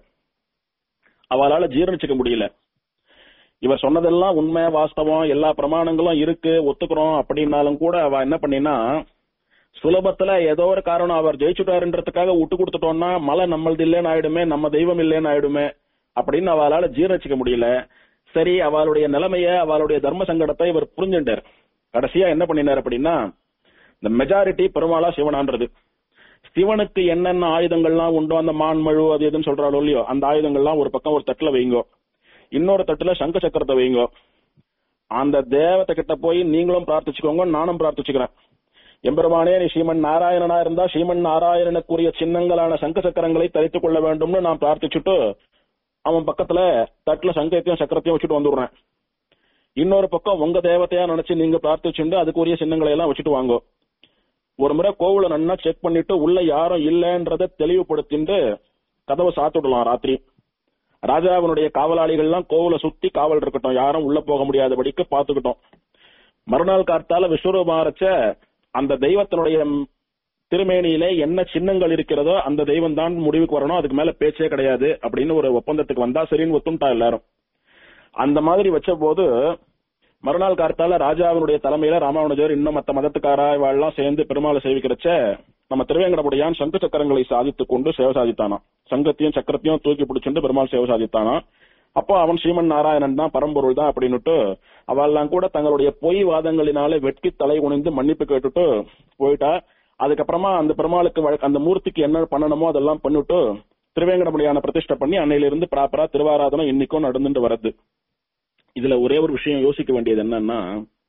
அவளால ஜீரணிச்சுக்க முடியல இவர் சொன்னதெல்லாம் உண்மை வாஸ்தவம் எல்லா பிரமாணங்களும் இருக்கு ஒத்துக்கிறோம் அப்படின்னாலும் கூட அவ என்ன பண்ணினா சுலபத்துல ஏதோ ஒரு காரணம் அவர் ஜெயிச்சுட்டாருன்றதுக்காக விட்டு கொடுத்துட்டோம்னா மலை நம்மளது இல்லைன்னு ஆயிடுமே நம்ம தெய்வம் இல்லைன்னு ஆயிடுமே அப்படின்னு அவளால ஜீரணிச்சுக்க முடியல சரி அவளுடைய நிலைமைய அவளுடைய தர்ம சங்கடத்தை இவர் புரிஞ்சுட்டார் கடைசியா என்ன பண்ணினார் அப்படின்னா இந்த மெஜாரிட்டி பெருமாளா சிவனான்றது சிவனுக்கு என்னென்ன ஆயுதங்கள்லாம் உண்டோ அந்த மான்மழு அது எதுன்னு சொல்றாளோ இல்லையோ அந்த ஆயுதங்கள்லாம் ஒரு பக்கம் ஒரு தட்டுல வைங்கோ இன்னொரு தட்டுல சங்க சக்கரத்தை வைங்கோ அந்த தேவத்தை கிட்ட போய் நீங்களும் பிரார்த்திச்சுக்கோங்க நானும் பிரார்த்திச்சுக்கிறேன் எம்பெருமானே நீ ஸ்ரீமன் நாராயணனா இருந்தா ஸ்ரீமன் நாராயணனுக்குரிய சின்னங்களான சங்க சக்கரங்களை தரித்துக் கொள்ள வேண்டும்னு நான் பிரார்த்திச்சுட்டு அவன் பக்கத்துல தட்டுல சங்கத்தையும் சக்கரத்தையும் வச்சுட்டு வந்துடுறேன் இன்னொரு பக்கம் உங்க தேவதையா நினைச்சு நீங்க பிரார்த்திச்சுண்டு அதுக்குரிய சின்னங்களை எல்லாம் வச்சுட்டு வாங்கோ ஒரு முறை கோவில நன்னா செக் பண்ணிட்டு உள்ள யாரும் இல்லன்றத தெளிவுபடுத்திட்டு கதவை சாத்துடலாம் ராத்திரி ராஜாவினுடைய காவலாளிகள்லாம் கோவில சுத்தி காவல் இருக்கட்டும் யாரும் உள்ள போக முடியாதபடிக்கு பாத்துக்கிட்டோம் மறுநாள் காத்தால விஸ்வரூபாரச்ச அந்த தெய்வத்தினுடைய திருமேனியிலே என்ன சின்னங்கள் இருக்கிறதோ அந்த தெய்வம் தான் முடிவுக்கு வரணும் அதுக்கு மேல பேச்சே கிடையாது அப்படின்னு ஒரு ஒப்பந்தத்துக்கு வந்தா சரின்னு ஒத்துண்டா எல்லாரும் அந்த மாதிரி வச்ச போது மறுநாள் கார்த்தால ராஜாவினுடைய தலைமையில ராமானுஜர் இன்னும் மத்த மதத்துக்காரா இவாள்லாம் சேர்ந்து பெருமாளை சேவிக்கிறச்ச நம்ம திருவேங்கடமுடையான் சங்க சக்கரங்களை சாதித்துக் கொண்டு சேவை சாதித்தானாம் சங்கத்தையும் சக்கரத்தையும் தூக்கி பிடிச்சுட்டு பெருமாள் சேவை சாதித்தானாம் அப்போ அவன் ஸ்ரீமன் நாராயணன் தான் பரம்பொருள் தான் அப்படின்னுட்டு அவெல்லாம் கூட தங்களுடைய பொய் வாதங்களினாலே வெட்கி தலை குனிந்து மன்னிப்பு கேட்டுட்டு போயிட்டா அதுக்கப்புறமா அந்த பெருமாளுக்கு வழ- அந்த மூர்த்திக்கு என்ன பண்ணணுமோ அதெல்லாம் பண்ணிட்டு திருவேங்கடமுடியான பிரதிஷ்டை பண்ணி அன்னையிலிருந்து ப்ராப்பரா திருவாராதனம் இன்னைக்கும் நடந்துட்டு வருது இதுல ஒரே ஒரு விஷயம் யோசிக்க வேண்டியது என்னன்னா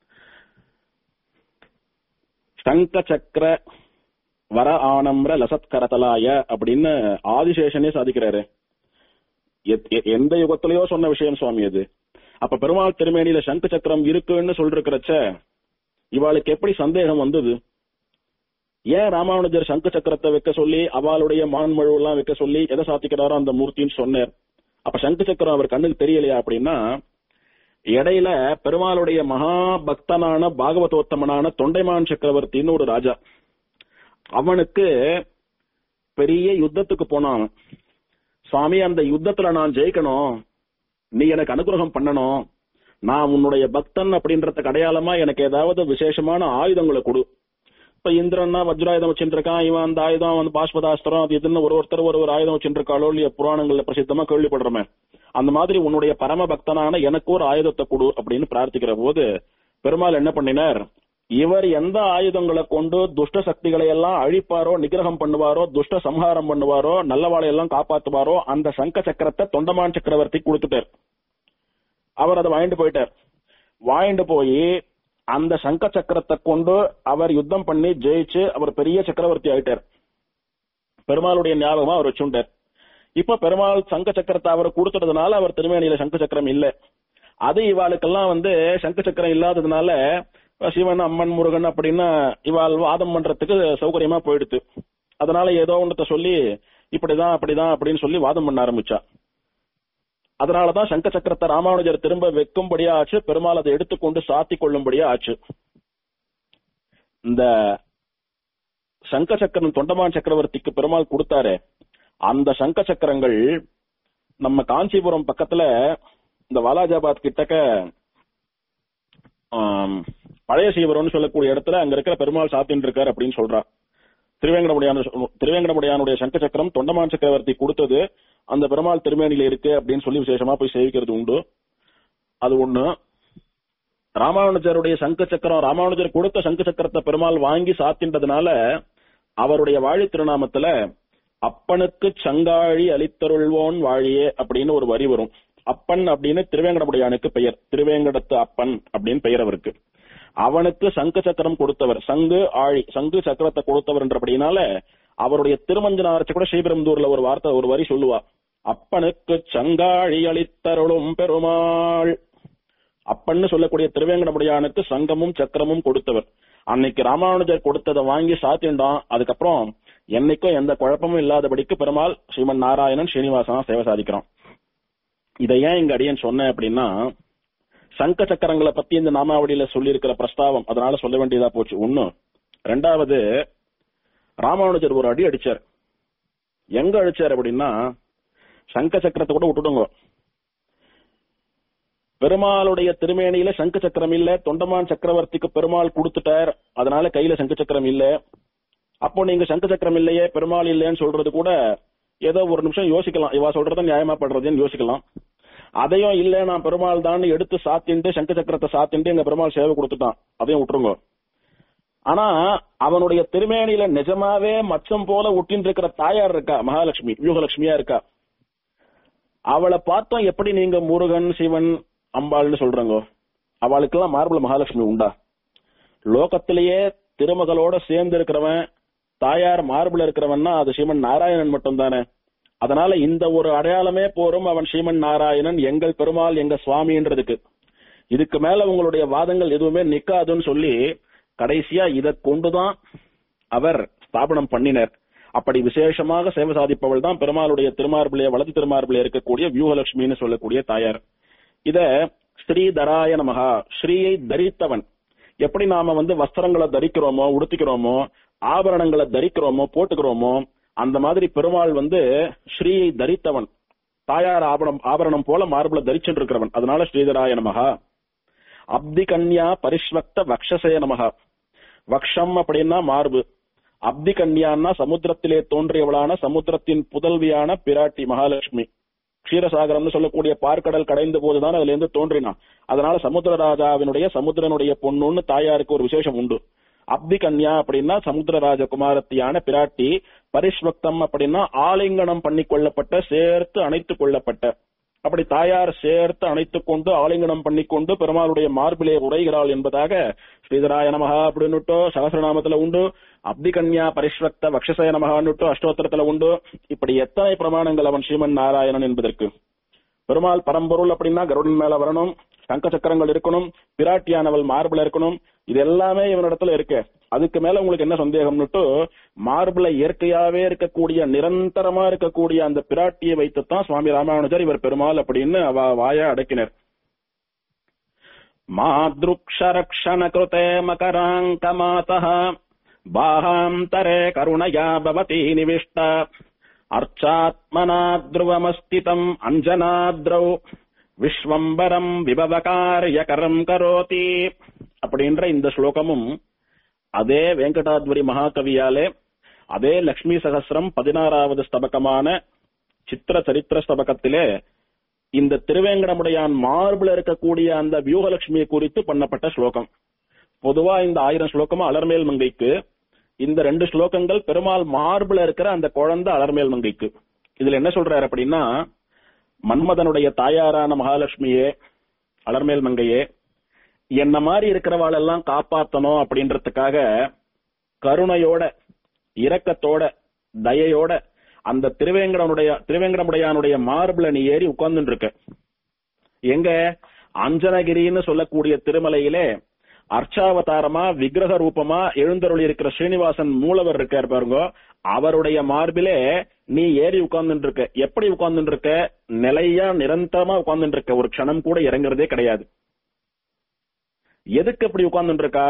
சங்க சக்கர வர ஆனம்ர லசத்கரதலாய அப்படின்னு ஆதிசேஷனே சாதிக்கிறாரு எத்- எ- எந்த யுகத்திலயோ சொன்ன விஷயம் சுவாமி அது அப்ப பெருமாள் திருமேனியில சங்கு சக்கரம் இருக்குன்னு சொல்றக்கிறச்ச இவாளுக்கு எப்படி சந்தேகம் வந்தது ஏன் ராமானுஜர் சங்கு சக்கரத்தை வைக்க சொல்லி அவளுடைய மான்மழு எல்லாம் வைக்க சொல்லி எதை சாத்திக்கிறாரோ அந்த மூர்த்தின்னு சொன்னார் அப்ப சங்கு சக்கரம் அவர் கண்ணுக்கு தெரியலையா அப்படின்னா இடையில பெருமாளுடைய மகா பக்தனான பாகவதோத்தமனான தொண்டைமான் சக்கரவர்த்தின்னு ஒரு ராஜா அவனுக்கு பெரிய யுத்தத்துக்கு போனான் அவன். சுவாமி அந்த யுத்தத்துல நான் ஜெயிக்கணும் நீ எனக்கு அனுகிரகம் பண்ணணும் நான் உன்னுடைய பக்தன் அப்படின்றதுக்கு அடையாளமா எனக்கு ஏதாவது விசேஷமான ஆயுதங்களை கொடு இப்ப இந்திரன்னா வஜ்ராயுதம் வச்சுருக்கான் இவன் அந்த ஆயுதம் வந்து பாஷ்பதாஸ்திரம் அது இதுன்னு ஒரு ஒருத்தர் ஒரு ஒரு ஆயுதம் வச்சுருக்காளோ இல்லையா புராணங்கள்ல பிரசித்தமா கேள்விப்படுறமே அந்த மாதிரி உன்னுடைய பரம பக்தனான எனக்கு ஒரு ஆயுதத்தை கொடு அப்படின்னு பிரார்த்திக்கிற போது பெருமாள் என்ன பண்ணினார் இவர் எந்த ஆயுதங்களை கொண்டு துஷ்ட சக்திகளை எல்லாம் அழிப்பாரோ நிகிரகம் பண்ணுவாரோ துஷ்ட சம்ஹாரம் பண்ணுவாரோ நல்லவாளை எல்லாம் காப்பாத்துவாரோ அந்த சங்க சக்கரத்தை தொண்டமான் சக்கரவர்த்தி கொடுத்துட்டார் அவர் அதை வாங்கிட்டு போயிட்டார் வாங்கிட்டு போய் அந்த சங்க சக்கரத்தை கொண்டு அவர் யுத்தம் பண்ணி ஜெயிச்சு அவர் பெரிய சக்கரவர்த்தி ஆயிட்டார் பெருமாளுடைய ஞாபகமா அவர் வச்சுட்டார் இப்ப பெருமாள் சங்க சக்கரத்தை அவர் கொடுத்ததுனால அவர் திருமேனியில சங்க சக்கரம் இல்ல அது இவாளுக்கெல்லாம் வந்து சங்க சக்கரம் இல்லாததுனால சிவன் அம்மன் முருகன் அப்படின்னா இவாள் வாதம் பண்றதுக்கு சௌகரியமா போயிடுத்து அதனால ஏதோ ஒன்றத்தை சொல்லி இப்படிதான் அப்படிதான் அப்படின்னு சொல்லி வாதம் பண்ண ஆரம்பிச்சா அதனாலதான் சங்க சக்கரத்தை ராமானுஜர் திரும்ப வைக்கும்படியா ஆச்சு பெருமாள் அதை எடுத்துக்கொண்டு சாத்தி கொள்ளும்படியா ஆச்சு இந்த சங்க சக்கரம் தொண்டமான் சக்கரவர்த்திக்கு பெருமாள் கொடுத்தாரு அந்த சங்க சக்கரங்கள் நம்ம காஞ்சிபுரம் பக்கத்துல இந்த வாலாஜாபாத் கிட்டக்க ஆம், பழைய சீவரம்னு சொல்லக்கூடிய இடத்துல அங்க இருக்கிற பெருமாள் சாத்தின்னு இருக்காரு அப்படின்னு சொல்றா திருவேங்கடமுடியான திருவேங்கடமுடியானுடைய சங்க சக்கரம் தொண்டமான் சக்கரவர்த்தி கொடுத்தது அந்த பெருமாள் திருமேனியில இருக்கு அப்படின்னு சொல்லி விசேஷமா போய் சேவிக்கிறது உண்டு அது ஒண்ணு ராமானுஜருடைய சங்க சக்கரம் ராமானுஜர் கொடுத்த சங்க சக்கரத்தை பெருமாள் வாங்கி சாத்தின்றதுனால அவருடைய வாழி திருநாமத்துல அப்பனுக்கு சங்காழி அளித்தருள்வோன் வாழியே அப்படின்னு ஒரு வரி வரும் அப்பன் அப்படின்னு திருவேங்கடமுடையானுக்கு பெயர் திருவேங்கடத்து அப்பன் அப்படின்னு பெயர் அவருக்கு அவனுக்கு சங்கு சக்கரம் கொடுத்தவர் சங்கு ஆழி சங்கு சக்கரத்தை கொடுத்தவர்ன்றபடினால அவருடைய திருமஞ்சனாரத்தை கூட ஸ்ரீபெரும்புதூர்ல ஒரு வார்த்தை ஒரு வரி சொல்லுவா அப்பனுக்கு சங்காழி அளித்தருளும் பெருமாள் அப்பன்னு சொல்லக்கூடிய திருவேங்கடமுடியானுக்கு சங்கமும் சக்கரமும் கொடுத்தவர் அன்னைக்கு ராமானுஜர் கொடுத்ததை வாங்கி சாத்திண்டான் அதுக்கப்புறம் என்னைக்கும் எந்த குழப்பமும் இல்லாதபடிக்கு பெருமாள் ஸ்ரீமன் நாராயணன் ஸ்ரீனிவாசனா சேவை சாதிக்கிறோம் இதை ஏன் இங்க அடியன் சொன்னேன் அப்படின்னா சங்க சக்கரங்களை பத்தி இந்த நாமாவளியில சொல்லி இருக்கிற பிரஸ்தாவம் அதனால சொல்ல வேண்டியதா போச்சு ஒண்ணு ரெண்டாவது ராமானுஜர் ஒரு அடி அடிச்சார் எங்க அடிச்சார் அப்படின்னா சங்க சக்கரத்தை கூட விட்டுடுங்க பெருமாளுடைய திருமேனியில சங்கு சக்கரம் இல்ல தொண்டமான் சக்கரவர்த்திக்கு பெருமாள் கொடுத்துட்டார் அதனால கையில சங்கு சக்கரம் இல்ல அப்போ நீங்க சங்கு சக்கரம் இல்லையே பெருமாள் இல்லைன்னு சொல்றது கூட ஏதோ ஒரு நிமிஷம் யோசிக்கலாம் இவா சொல்றத நியாயமா படுறதுன்னு யோசிக்கலாம் அதையும் இல்ல நான் பெருமாள் தான் எடுத்து சாத்திண்டு சங்கு சக்கரத்தை சாத்திண்டு எங்க பெருமாள் சேவை கொடுத்துட்டான் அதையும் விட்டுருங்க ஆனா அவனுடைய திருமேனியில நிஜமாவே மச்சம் போல ஒட்டின்னு இருக்கிற தாயார் இருக்கா மகாலட்சுமி வியூகலட்சுமியா இருக்கா அவளை பார்த்தோம் எப்படி நீங்க முருகன் சிவன் அம்பாள்னு சொல்றாங்க அவளுக்கெல்லாம் மார்பல மகாலட்சுமி உண்டா லோகத்திலேயே திருமகளோட சேர்ந்து இருக்கிறவன் தாயார் மார்புல இருக்கிறவன்னா அது ஸ்ரீமன் நாராயணன் மட்டும் தானே அதனால இந்த ஒரு அடையாளமே போரும் அவன் ஸ்ரீமன் நாராயணன் எங்கள் பெருமாள் எங்க சுவாமின்றதுக்கு இதுக்கு மேல உங்களுடைய வாதங்கள் எதுவுமே நிக்காதுன்னு சொல்லி கடைசியா இதை கொண்டுதான் அவர் ஸ்தாபனம் பண்ணினர் அப்படி விசேஷமாக சேவை சாதிப்பவள் தான் பெருமாளுடைய திருமார்பிலே வலது திருமார்பிலே இருக்கக்கூடிய வியூகலட்சுமின்னு சொல்லக்கூடிய தாயார் இத ஸ்ரீதராய நமகா ஸ்ரீயை தரித்தவன் எப்படி நாம வந்து வஸ்திரங்களை தரிக்கிறோமோ உடுத்திக்கிறோமோ ஆபரணங்களை தரிக்கிறோமோ போட்டுக்கிறோமோ அந்த மாதிரி பெருமாள் வந்து ஸ்ரீயை தரித்தவன் தாயார் ஆபரணம் ஆபரணம் போல மார்புல தரிச்சுட்டு இருக்கிறவன் அதனால ஸ்ரீதராய நமகா அப்தி கன்யா பரிஷ்வக்த வக்ஷசே நமகா வக்ஷம் அப்படின்னா மார்பு அப்தி கன்யான்னா சமுத்திரத்திலே தோன்றியவளான சமுத்திரத்தின் புதல்வியான பிராட்டி மகாலட்சுமி க்ஷீரசாகரம்னு சொல்லக்கூடிய பார்க்கடல் கடைந்த போதுதான் அதுல இருந்து தோன்றினான் அதனால சமுத்திரராஜாவினுடைய சமுத்திரனுடைய பொண்ணுன்னு தாயாருக்கு ஒரு விசேஷம் உண்டு அப்தி கன்யா அப்படின்னா சமுத்திரராஜ குமாரத்தியான பிராட்டி பரிஷ்வக்தம் அப்படின்னா ஆலிங்கனம் பண்ணி கொள்ளப்பட்ட சேர்த்து அணைத்துக் கொள்ளப்பட்ட அப்படி தாயார் சேர்த்து அணைத்துக் கொண்டு ஆலிங்கனம் பண்ணிக்கொண்டு பெருமாளுடைய மார்பிலே உரைகிறாள் என்பதாக ஸ்ரீதராய நமகா அப்படின்னுட்டோ சகசிரநாமத்துல உண்டு அப்தி கன்யா பரிஷ்வக்த வக்ஷசய நமகான்னுட்டோ அஷ்டோத்திரத்துல உண்டு இப்படி எத்தனை பிரமாணங்கள் அவன் ஸ்ரீமன் நாராயணன் என்பதற்கு பெருமாள் பரம்பொருள் அப்படின்னா கருடன் மேல வரணும் சங்க சக்கரங்கள் இருக்கணும் பிராட்டியானவள் மார்பிள் இருக்கணும் இது எல்லாமே இவனிடத்துல இருக்கு அதுக்கு மேல உங்களுக்கு என்ன சந்தேகம்னுட்டு மார்பிள இயற்கையாவே இருக்கக்கூடிய நிரந்தரமா இருக்கக்கூடிய அந்த பிராட்டியை வைத்துத்தான் சுவாமி ராமானுஜர் இவர் பெருமாள் அப்படின்னு அவ வாய அடக்கினர் மாத்ருக்ஷரக்ஷண கிருதே மகராங்க மாதः बाहान्तरे करुणया भवति निविष्ट अर्चात्मना ध्रुवमस्थितम् अञ्जनाद्रौ விஸ்வம்பரம் விபவகாரியகரம் கரோதி அப்படின்ற இந்த ஸ்லோகமும் அதே வெங்கடாத்வரி மகாகவியாலே அதே லக்ஷ்மி சகசிரம் பதினாறாவது ஸ்தபகமான சித்திர சரித்திர ஸ்தபகத்திலே இந்த திருவேங்கடமுடையான் மார்பில் இருக்கக்கூடிய அந்த வியூகலட்சுமியை குறித்து பண்ணப்பட்ட ஸ்லோகம் பொதுவா இந்த ஆயிரம் ஸ்லோகமும் அலர்மேல் மங்கைக்கு இந்த ரெண்டு ஸ்லோகங்கள் பெருமாள் மார்பில் இருக்கிற அந்த குழந்தை அலர்மேல் மங்கைக்கு இதுல என்ன சொல்றாரு அப்படின்னா மன்மதனுடைய தாயாரான மகாலட்சுமியே அலர்மேல் மங்கையே என்ன மாதிரி இருக்கிறவாளெல்லாம் காப்பாத்தணும் அப்படின்றதுக்காக கருணையோட இரக்கத்தோட தயையோட அந்த திருவேங்கடனுடைய திருவேங்கடமுடையானுடைய மார்பிள நீ ஏறி உட்கார்ந்துட்டு இருக்க எங்க அஞ்சனகிரின்னு சொல்லக்கூடிய திருமலையிலே அர்ச்சாவதாரமா விக்கிரக ரூபமா எழுந்தருளி இருக்கிற ஸ்ரீனிவாசன் மூலவர் இருக்கார் பாருங்க அவருடைய மார்பிலே நீ ஏறி உட்கார்ந்துட்டு இருக்க எப்படி உட்கார்ந்துட்டு இருக்க நிலையா நிரந்தரமா உட்கார்ந்துட்டு இருக்க ஒரு க்ஷணம் கூட இறங்குறதே கிடையாது எதுக்கு அப்படி உட்கார்ந்துட்டு இருக்கா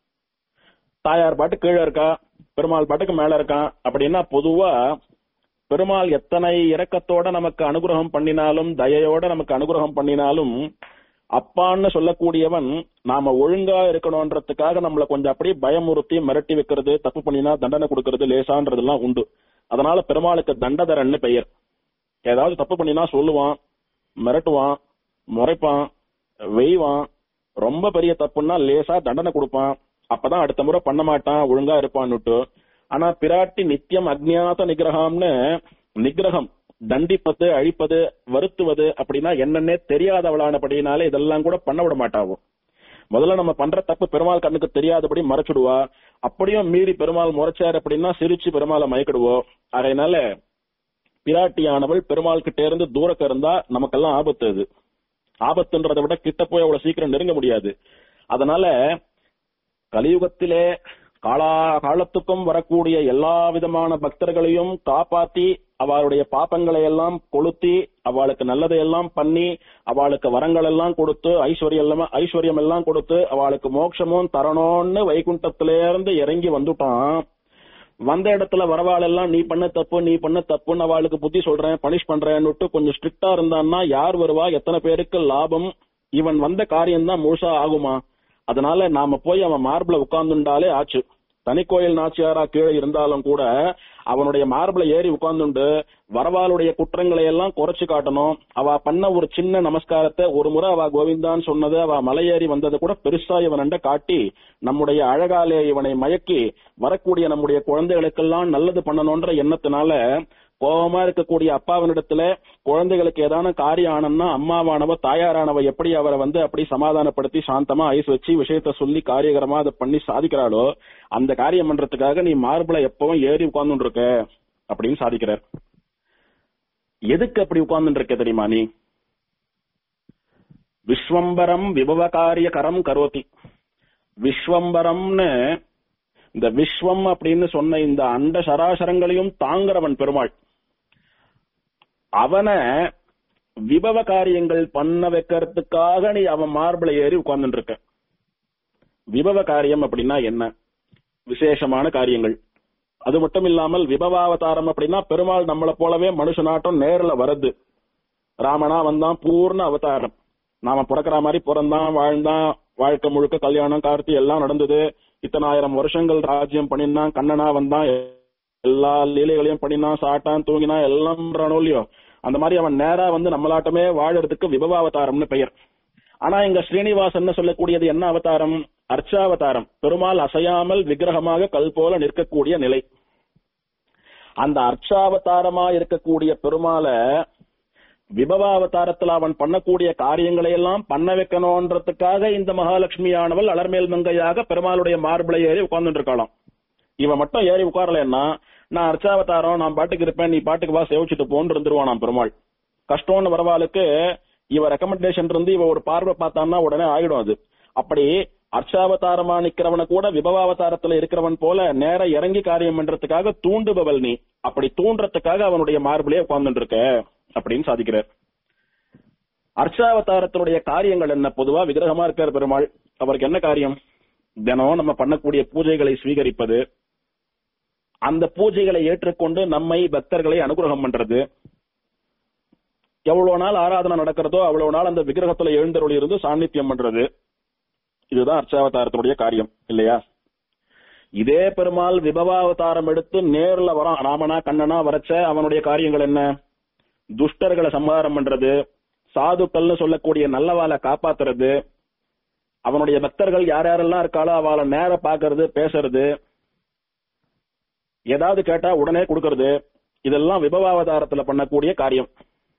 தாயார் பாட்டு கீழே இருக்கா பெருமாள் பாட்டுக்கு மேல இருக்கான் அப்படின்னா பொதுவா பெருமாள் எத்தனை இரக்கத்தோட நமக்கு அனுகிரகம் பண்ணினாலும் தயையோட நமக்கு அனுகிரகம் பண்ணினாலும் அப்பான்னு சொல்லக்கூடியவன் நாம ஒழுங்கா இருக்கணும்ன்றதுக்காக நம்மள கொஞ்சம் அப்படியே பயமுறுத்தி மிரட்டி வைக்கிறது தப்பு பண்ணினா தண்டனை கொடுக்கறது லேசான்றதெல்லாம் உண்டு அதனால பெருமாளுக்கு தண்டதரன்னு பெயர் ஏதாவது தப்பு பண்ணினா சொல்லுவான் மிரட்டுவான் முறைப்பான் வெய்வான் ரொம்ப பெரிய தப்புன்னா லேசா தண்டனை கொடுப்பான் அப்பதான் அடுத்த முறை பண்ண மாட்டான் ஒழுங்கா இருப்பான்னுட்டு ஆனா பிராட்டி நித்தியம் அக்ஞாத நிகிரகம்னு நிகிரகம் தண்டிப்பது அழிப்பது வருத்துவது அப்படின்னா என்னன்னே தெரியாதவளானபடினாலே இதெல்லாம் கூட பண்ண விட மாட்டாவோ முதல்ல நம்ம பண்ற தப்பு பெருமாள் கண்ணுக்கு தெரியாதபடி மறைச்சிடுவா அப்படியும் மீறி பெருமாள் முறைச்சார் அப்படின்னா சிரிச்சு பெருமாளை மயக்கிடுவோம் அதனால பிராட்டியானவள் பெருமாள் கிட்ட இருந்து தூரக்க இருந்தா நமக்கெல்லாம் ஆபத்து அது ஆபத்துன்றதை விட கிட்ட போய் அவ்வளவு சீக்கிரம் நெருங்க முடியாது அதனால கலியுகத்திலே காலா காலத்துக்கும் வரக்கூடிய எல்லா விதமான பக்தர்களையும் காப்பாத்தி அவளுடைய பாப்பங்களை எல்லாம் கொளுத்தி அவளுக்கு நல்லதை எல்லாம் பண்ணி அவளுக்கு வரங்கள் எல்லாம் கொடுத்து ஐஸ்வர்யம் எல்லாம் ஐஸ்வர்யம் எல்லாம் கொடுத்து அவளுக்கு மோட்சமும் தரணும்னு வைகுண்டத்தில இருந்து இறங்கி வந்துட்டான் வந்த இடத்துல வரவாளெல்லாம் நீ பண்ண தப்பு நீ பண்ண தப்புன்னு அவளுக்கு புத்தி சொல்றேன் பனிஷ் பண்றேன்னுட்டு கொஞ்சம் ஸ்ட்ரிக்டா இருந்தான்னா யார் வருவா எத்தனை பேருக்கு லாபம் இவன் வந்த காரியம் தான் முழுசா ஆகுமா அதனால நாம போய் அவன் மார்பிள உட்கார்ந்துட்டாலே ஆச்சு தனிக்கோயில் நாச்சியாரா கீழே இருந்தாலும் கூட அவனுடைய மார்பிள ஏறி உட்கார்ந்துண்டு வரவாளுடைய குற்றங்களை எல்லாம் குறைச்சு காட்டணும் அவ பண்ண ஒரு சின்ன நமஸ்காரத்தை ஒரு முறை அவ கோவிந்தான்னு சொன்னது அவ மலையேறி வந்ததை கூட பெருசா இவனண்ட காட்டி நம்முடைய அழகாலே இவனை மயக்கி வரக்கூடிய நம்முடைய குழந்தைகளுக்கெல்லாம் நல்லது பண்ணணும்ன்ற எண்ணத்தினால கோபமா இருக்கக்கூடிய அப்பாவினிடத்துல குழந்தைகளுக்கு ஏதான காரியம் ஆனம்னா அம்மாவானவ தாயாரானவ எப்படி அவரை வந்து அப்படி சமாதானப்படுத்தி சாந்தமா ஐஸ் வச்சு விஷயத்த சொல்லி காரியகரமா அதை பண்ணி சாதிக்கிறாளோ அந்த காரியம் பண்றதுக்காக நீ மார்பிள எப்பவும் ஏறி உட்கார்ந்து இருக்க அப்படின்னு சாதிக்கிறார் எதுக்கு அப்படி உட்கார்ந்து இருக்க தெரியுமா நீ விஸ்வம்பரம் விபவகாரிய கரம் கரோதி விஸ்வம்பரம்னு இந்த விஸ்வம் அப்படின்னு சொன்ன இந்த அண்ட சராசரங்களையும் தாங்குறவன் பெருமாள் அவனை விபவ காரியங்கள் பண்ண வைக்கிறதுக்காக நீ அவன் மார்பிள ஏறி உட்கார்ந்துட்டு இருக்க விபவ காரியம் அப்படின்னா என்ன விசேஷமான காரியங்கள் அது மட்டும் இல்லாமல் விபவாவதாரம் அப்படின்னா பெருமாள் நம்மளை போலவே மனுஷனாட்டம் நேர்ல வருது ராமனா வந்தான் பூர்ண அவதாரம் நாம பிறக்கிற மாதிரி பிறந்தான் வாழ்ந்தான் வாழ்க்கை முழுக்க கல்யாணம் கார்த்தி எல்லாம் நடந்தது இத்தனாயிரம் வருஷங்கள் ராஜ்யம் பண்ணினான் கண்ணனா வந்தான் எல்லா லீலைகளையும் பண்ணினான் சாட்டான் தூங்கினான் எல்லாம் இல்லையோ அந்த மாதிரி அவன் நேரா வந்து நம்மளாட்டமே வாழறதுக்கு விபவாவதாரம்னு பெயர் ஆனா இங்க ஸ்ரீனிவாசன் சொல்லக்கூடியது என்ன அவதாரம் அர்ச்சாவதாரம் பெருமாள் அசையாமல் விக்கிரகமாக கல் போல நிற்கக்கூடிய நிலை அந்த அர்ச்சாவதாரமா இருக்கக்கூடிய பெருமாளை விபவாவதாரத்துல அவன் பண்ணக்கூடிய காரியங்களை எல்லாம் பண்ண வைக்கணும்ன்றதுக்காக இந்த மகாலட்சுமியானவள் அலர்மேல் மங்கையாக பெருமாளுடைய மார்பிளை ஏறி உட்கார்ந்துட்டு இருக்கலாம் இவன் மட்டும் ஏறி உட்காரலன்னா நான் அர்ச்சாவதாரம் நான் பாட்டுக்கு இருப்பேன் நீ பாட்டுக்கு வா சேவிச்சுட்டு போன்னு இருந்துருவான் பெருமாள் கஷ்டம்னு வரவாளுக்கு இவ ரெக்கமெண்டேஷன் இருந்து இவ ஒரு பார்வை பார்த்தான்னா உடனே ஆயிடும் அது அப்படி அர்ச்சாவதாரமா நிக்கிறவன கூட விபவாவதாரத்துல இருக்கிறவன் போல நேர இறங்கி காரியம் பண்றதுக்காக தூண்டுபவள் நீ அப்படி தூண்டுறதுக்காக அவனுடைய மார்பிளே உட்கார்ந்துட்டு இருக்க அப்படின்னு சாதிக்கிறார் அர்ச்சாவதாரத்தினுடைய காரியங்கள் என்ன பொதுவா விக்கிரகமா இருக்கார் பெருமாள் அவருக்கு என்ன காரியம் தினம் நம்ம பண்ணக்கூடிய பூஜைகளை ஸ்வீகரிப்பது அந்த பூஜைகளை ஏற்றுக்கொண்டு நம்மை பக்தர்களை அனுகிரகம் பண்றது எவ்வளவு நாள் ஆராதனை நடக்கிறதோ அவ்வளவு நாள் அந்த விக்கிரகத்துல எழுந்தருளி இருந்து சாநித்தியம் பண்றது இதுதான் அர்ச்சாவதாரத்தினுடைய காரியம் இல்லையா இதே பெருமாள் விபவாவதாரம் எடுத்து நேர்ல வரான் ராமனா கண்ணனா வரச்ச அவனுடைய காரியங்கள் என்ன துஷ்டர்களை சம்ஹாரம் பண்றது சாதுக்கள்னு சொல்லக்கூடிய நல்லவாளை காப்பாத்துறது அவனுடைய பக்தர்கள் யார் யாரெல்லாம் இருக்காளோ அவளை நேர பாக்குறது பேசுறது ஏதாவது கேட்டா உடனே கொடுக்கறது இதெல்லாம் விபவாவதாரத்துல பண்ணக்கூடிய காரியம்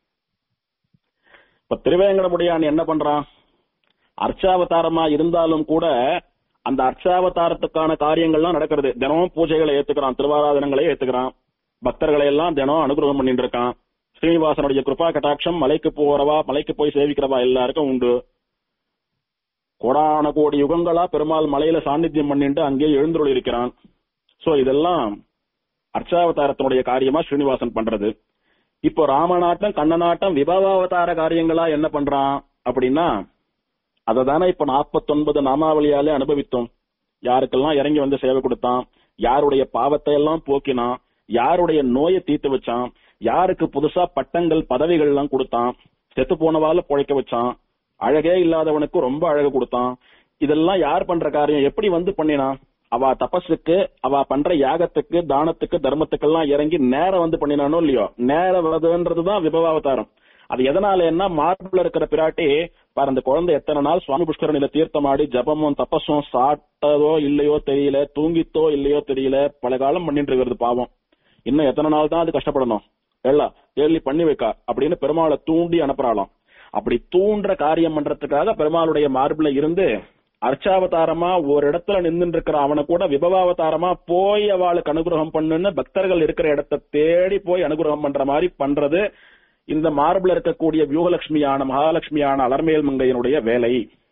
இப்ப திருவேங்கடமுடியான் என்ன பண்றான் அர்ச்சாவதாரமா இருந்தாலும் கூட அந்த அர்ச்சாவதாரத்துக்கான காரியங்கள்லாம் நடக்கிறது தினமும் பூஜைகளை ஏத்துக்கிறான் திருவாராதனங்களை ஏத்துக்கிறான் பக்தர்களை எல்லாம் தினம் அனுகிரகம் பண்ணிட்டு இருக்கான் ஸ்ரீனிவாசனுடைய கிருபா கட்டாட்சம் மலைக்கு போறவா மலைக்கு போய் சேவிக்கிறவா எல்லாருக்கும் உண்டு கோடான கோடி யுகங்களா பெருமாள் மலையில சாநித்தியம் பண்ணிட்டு அங்கே எழுந்துருள் இருக்கிறான் சோ இதெல்லாம் அர்ச்சாவதாரத்தினுடைய காரியமா ஸ்ரீனிவாசன் பண்றது இப்போ ராமநாட்டம் கண்ணநாட்டம் விபவாவதார காரியங்களா என்ன பண்றான் அப்படின்னா அதை தானே இப்ப நாற்பத்தொன்பது நாமாவளியாலே அனுபவித்தோம் யாருக்கெல்லாம் இறங்கி வந்து சேவை கொடுத்தான் யாருடைய பாவத்தை எல்லாம் போக்கினான் யாருடைய நோயை தீர்த்து வச்சான் யாருக்கு புதுசா பட்டங்கள் பதவிகள் எல்லாம் கொடுத்தான் செத்து போனவால பொழைக்க வச்சான் அழகே இல்லாதவனுக்கு ரொம்ப அழகு கொடுத்தான் இதெல்லாம் யார் பண்ற காரியம் எப்படி வந்து பண்ணினான் அவ தபஸுக்கு அவ பண்ற யாகத்துக்கு தானத்துக்கு தர்மத்துக்கெல்லாம் இறங்கி நேரம் வந்து பண்ணினானோ இல்லையோ நேரம் வருதுன்றதுதான் விபவாவதாரம் அது எதனால என்ன மார்பிள் இருக்கிற பிராட்டி பாரு அந்த குழந்தை எத்தனை நாள் சுவாமி புஷ்கரணியில தீர்த்தமாடி ஜபமும் தபஸும் சாட்டதோ இல்லையோ தெரியல தூங்கித்தோ இல்லையோ தெரியல பல காலம் பண்ணிட்டு இருக்கிறது பாவம் இன்னும் எத்தனை நாள் தான் அது கஷ்டப்படணும் எல்லாம் கேள்வி பண்ணி வைக்கா அப்படின்னு பெருமாளை தூண்டி அனுப்புறாளாம் அப்படி தூண்டுற காரியம் பண்றதுக்காக பெருமாளுடைய மார்பிள இருந்து அர்ச்சாவதாரமா ஒரு இடத்துல நின்று இருக்கிற அவனை கூட விபவாவதாரமா போய் அவளுக்கு அனுகிரகம் பண்ணுன்னு பக்தர்கள் இருக்கிற இடத்தை தேடி போய் அனுகிரகம் பண்ற மாதிரி பண்றது இந்த மார்பிள் இருக்கக்கூடிய வியூகலட்சுமியான மகாலட்சுமியான அலர்மேல் மங்கையினுடைய வேலை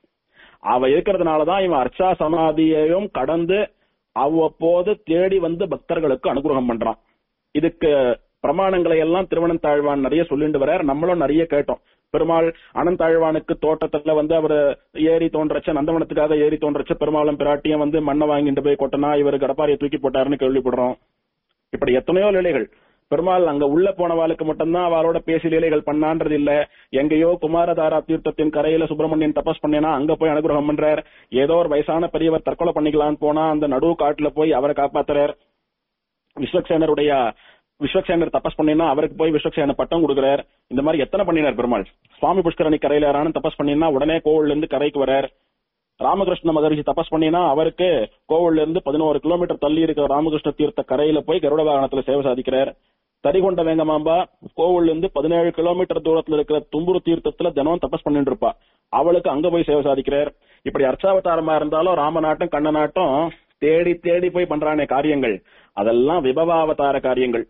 அவ இருக்கிறதுனாலதான் இவன் அர்ச்சா சமாதியையும் கடந்து அவ்வப்போது தேடி வந்து பக்தர்களுக்கு அனுகிரகம் பண்றான் இதுக்கு பிரமாணங்களை எல்லாம் திருவனந்தாழ்வான் நிறைய சொல்லிட்டு வர்றார் நம்மளும் நிறைய கேட்டோம் பெருமாள் அனந்தாழ்வானுக்கு தோட்டத்துல வந்து அவர் ஏரி தோன்றச்ச நந்தவனத்துக்காக ஏரி தோன்றச்ச பெருமாளும் பிராட்டியும் வந்து மண்ணை வாங்கிட்டு போய் கொட்டனா இவர் கடப்பாரியை தூக்கி போட்டாருன்னு கேள்விப்படுறோம் இப்படி எத்தனையோ லீலைகள் பெருமாள் அங்க உள்ள போனவாளுக்கு மட்டும்தான் அவளோட பேசி லீலைகள் பண்ணான்றது இல்ல எங்கேயோ குமாரதாரா தீர்த்தத்தின் கரையில சுப்பிரமணியன் தபஸ் பண்ணினா அங்க போய் அனுகிரகம் பண்றார் ஏதோ ஒரு வயசான பெரியவர் தற்கொலை பண்ணிக்கலான்னு போனா அந்த நடு காட்டுல போய் அவரை காப்பாத்துறார் விஸ்வக்சேனருடைய விஸ்வக்சேனர் தபஸ் பண்ணினா அவருக்கு போய் விஸ்வக்சேன பட்டம் கொடுக்குறார் இந்த மாதிரி எத்தனை பண்ணினார் பெருமாள் சுவாமி புஷ்கரணி கரையில யாரானு தபஸ் பண்ணினா உடனே கோவில்ல இருந்து கரைக்கு வரார் ராமகிருஷ்ண மகரிஷி தபஸ் பண்ணினா அவருக்கு கோவில்ல இருந்து பதினோரு கிலோமீட்டர் தள்ளி இருக்கிற ராமகிருஷ்ண தீர்த்த கரையில போய் கருட வாகனத்துல சேவை சாதிக்கிறார் தரிகொண்ட வேங்கமாம்பா கோவில்ல இருந்து பதினேழு கிலோமீட்டர் தூரத்துல இருக்கிற தும்புரு தீர்த்தத்துல தினம் தபஸ் பண்ணிட்டு இருப்பா அவளுக்கு அங்க போய் சேவை சாதிக்கிறார் இப்படி அர்ச்சாவதாரமா இருந்தாலும் ராமநாட்டம் கண்ணநாட்டம் தேடி தேடி போய் பண்றானே காரியங்கள் அதெல்லாம் விபவாவதார காரியங்கள்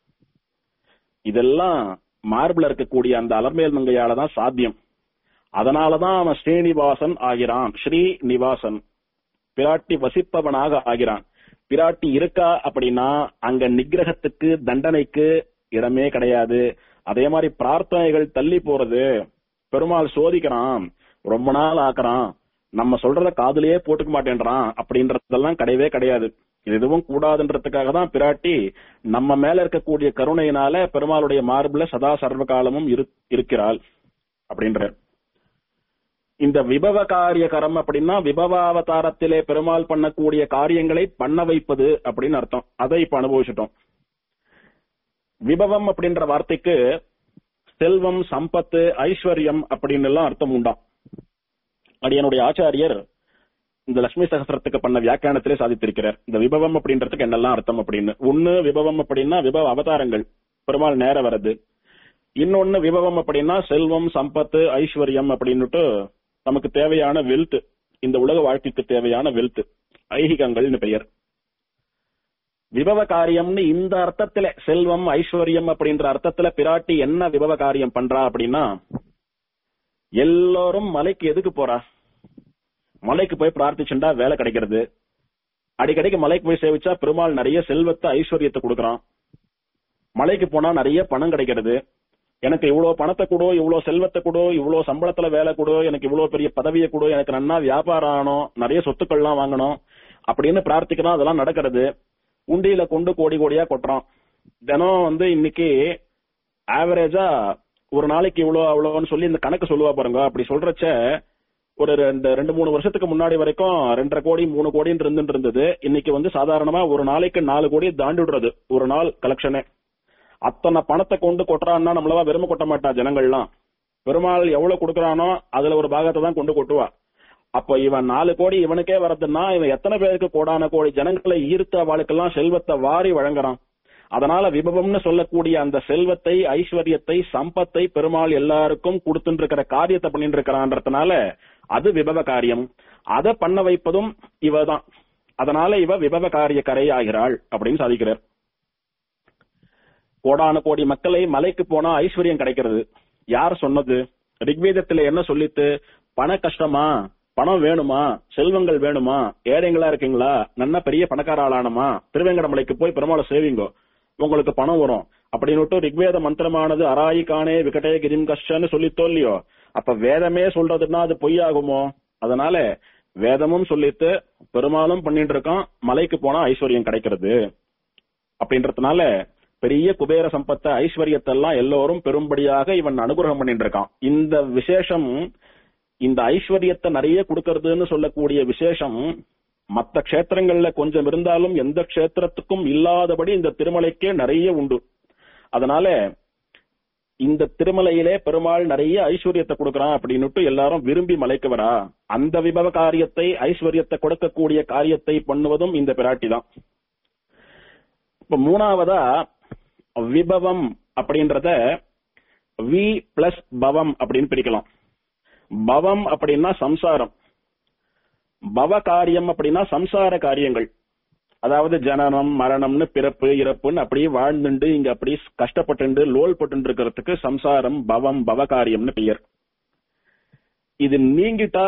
இதெல்லாம் மார்பிள் இருக்கக்கூடிய அந்த அலர்மேல் மங்கையால தான் சாத்தியம் அதனாலதான் அவன் ஸ்ரீனிவாசன் ஆகிறான் ஸ்ரீ நிவாசன் பிராட்டி வசிப்பவனாக ஆகிறான் பிராட்டி இருக்கா அப்படின்னா அங்க நிகிரகத்துக்கு தண்டனைக்கு இடமே கிடையாது அதே மாதிரி பிரார்த்தனைகள் தள்ளி போறது பெருமாள் சோதிக்கிறான் ரொம்ப நாள் ஆக்குறான் நம்ம சொல்றத காதுலயே போட்டுக்க மாட்டேன்றான் அப்படின்றதெல்லாம் கிடையவே கிடையாது இது எதுவும் கூடாதுன்றதுக்காக தான் பிராட்டி நம்ம மேல இருக்கக்கூடிய கருணையினால பெருமாளுடைய மார்புல சதா சர்வகாலமும் இரு- இருக்கிறாள் அப்படின்ற இந்த விபவ காரிய கரம் அப்படின்னா விபவாவதாரத்திலே பெருமாள் பண்ணக்கூடிய காரியங்களை பண்ண வைப்பது அப்படின்னு அர்த்தம் அதை இப்ப அனுபவிச்சுட்டோம் விபவம் அப்படின்ற வார்த்தைக்கு செல்வம் சம்பத்து ஐஸ்வர்யம் அப்படின்னு எல்லாம் அர்த்தம் உண்டாம் அடியனுடைய ஆச்சாரியர் இந்த லட்சுமி சகசிரத்துக்கு பண்ண வியாக்கியானத்திலே சாதித்திருக்கிறார் இந்த விபவம் அப்படின்றதுக்கு என்னெல்லாம் அர்த்தம் அப்படின்னு ஒண்ணு விபவம் அப்படின்னா விபவ அவதாரங்கள் பெருமாள் நேர வரது இன்னொன்னு விபவம் அப்படின்னா செல்வம் சம்பத்து ஐஸ்வர்யம் அப்படின்னுட்டு நமக்கு தேவையான வெல்த் இந்த உலக வாழ்க்கைக்கு தேவையான வெல்த் ஐகிகங்கள்னு பெயர் விபவ காரியம்னு இந்த அர்த்தத்துல செல்வம் ஐஸ்வர்யம் அப்படின்ற அர்த்தத்துல பிராட்டி என்ன விபவ காரியம் பண்றா அப்படின்னா எல்லாரும் மலைக்கு எதுக்கு போறா மலைக்கு போய் பிரார்த்திச்சுண்டா வேலை கிடைக்கிறது அடிக்கடிக்கு மலைக்கு போய் சேவிச்சா பெருமாள் நிறைய செல்வத்தை ஐஸ்வர்யத்தை கொடுக்கறான் மலைக்கு போனா நிறைய பணம் கிடைக்கிறது எனக்கு இவ்வளவு பணத்தை கொடு இவ்வளவு செல்வத்தை கொடு இவ்வளவு சம்பளத்துல வேலை கொடு எனக்கு இவ்வளவு பெரிய பதவியை கொடு எனக்கு நன்னா வியாபாரம் ஆகணும் நிறைய சொத்துக்கள்லாம் வாங்கணும் அப்படின்னு பிரார்த்திக்கிறோம் அதெல்லாம் நடக்கிறது உண்டியில கொண்டு கோடி கோடியா கொட்டுறோம் தினம் வந்து இன்னைக்கு ஆவரேஜா ஒரு நாளைக்கு இவ்வளவு அவ்வளவுன்னு சொல்லி இந்த கணக்கு சொல்லுவா பாருங்க அப்படி சொல்றச்ச ஒரு ரெண்டு ரெண்டு மூணு வருஷத்துக்கு முன்னாடி வரைக்கும் ரெண்டரை கோடி மூணு கோடின்னு இருந்துட்டு இருந்தது இன்னைக்கு வந்து சாதாரணமா ஒரு நாளைக்கு நாலு கோடி தாண்டி விடுறது ஒரு நாள் கலெக்ஷனே அத்தனை பணத்தை கொண்டு கொட்டுறான்னா நம்மளவா வெறுமை கொட்ட மாட்டா ஜனங்கள்லாம் பெருமாள் எவ்வளவு கொடுக்கறானோ அதுல ஒரு பாகத்தை தான் கொண்டு கொட்டுவா அப்ப இவன் நாலு கோடி இவனுக்கே வரதுன்னா இவன் எத்தனை பேருக்கு கோடான கோடி ஜனங்களை ஈர்த்து அவளுக்கெல்லாம் செல்வத்தை வாரி வழங்குறான் அதனால விபவம்னு சொல்லக்கூடிய அந்த செல்வத்தை ஐஸ்வர்யத்தை சம்பத்தை பெருமாள் எல்லாருக்கும் கொடுத்துட்டு இருக்கிற காரியத்தை பண்ணிட்டு இருக்கிறான்றதுனால அது விபவ காரியம் அதை பண்ண வைப்பதும் இவதான் அதனால இவ விபவ காரிய கரை ஆகிறாள் அப்படின்னு சாதிக்கிறார் கோடான கோடி மக்களை மலைக்கு போனா ஐஸ்வர்யம் கிடைக்கிறது யார் சொன்னது ரிக்வேதத்துல என்ன சொல்லித்து பண கஷ்டமா பணம் வேணுமா செல்வங்கள் வேணுமா ஏழைங்களா இருக்கீங்களா நன்னா பெரிய பணக்கார ஆளானமா திருவேங்கடமலைக்கு போய் பெருமாளை சேவிங்கோ உங்களுக்கு பணம் வரும் அப்படின்னு ரிக்வேத மந்திரமானது அராயி காணே விகடே கிரிம் கஷ்டன்னு சொல்லித்தோ இல்லையோ அப்ப வேதமே சொல்றதுன்னா அது பொய்யாகுமோ அதனால வேதமும் சொல்லிட்டு பெருமாளும் பண்ணிட்டு இருக்கான் மலைக்கு போனா ஐஸ்வர்யம் கிடைக்கிறது அப்படின்றதுனால பெரிய குபேர சம்பத்த ஐஸ்வர்யத்தை எல்லாம் எல்லோரும் பெரும்படியாக இவன் அனுகிரகம் பண்ணிட்டு இருக்கான் இந்த விசேஷம் இந்த ஐஸ்வர்யத்தை நிறைய கொடுக்கறதுன்னு சொல்லக்கூடிய விசேஷம் மத்த க்ஷேத்திரங்கள்ல கொஞ்சம் இருந்தாலும் எந்த க்ஷேத்திரத்துக்கும் இல்லாதபடி இந்த திருமலைக்கே நிறைய உண்டு அதனால இந்த திருமலையிலே பெருமாள் நிறைய ஐஸ்வர்யத்தை கொடுக்கறான் அப்படின்னுட்டு எல்லாரும் விரும்பி மலைக்கு வரா அந்த விபவ காரியத்தை ஐஸ்வர்யத்தை கொடுக்கக்கூடிய காரியத்தை பண்ணுவதும் இந்த பிராட்டி தான் இப்ப மூணாவதா விபவம் அப்படின்றத வி பிளஸ் பவம் அப்படின்னு பிரிக்கலாம் பவம் அப்படின்னா சம்சாரம் பவ காரியம் அப்படின்னா சம்சார காரியங்கள் அதாவது ஜனனம் மரணம்னு பிறப்பு இறப்புன்னு அப்படியே வாழ்ந்துண்டு இங்க அப்படி கஷ்டப்பட்டு லோல் பட்டு இருக்கிறதுக்கு சம்சாரம் பவம் பவ காரியம்னு பெயர் இது நீங்கிட்டா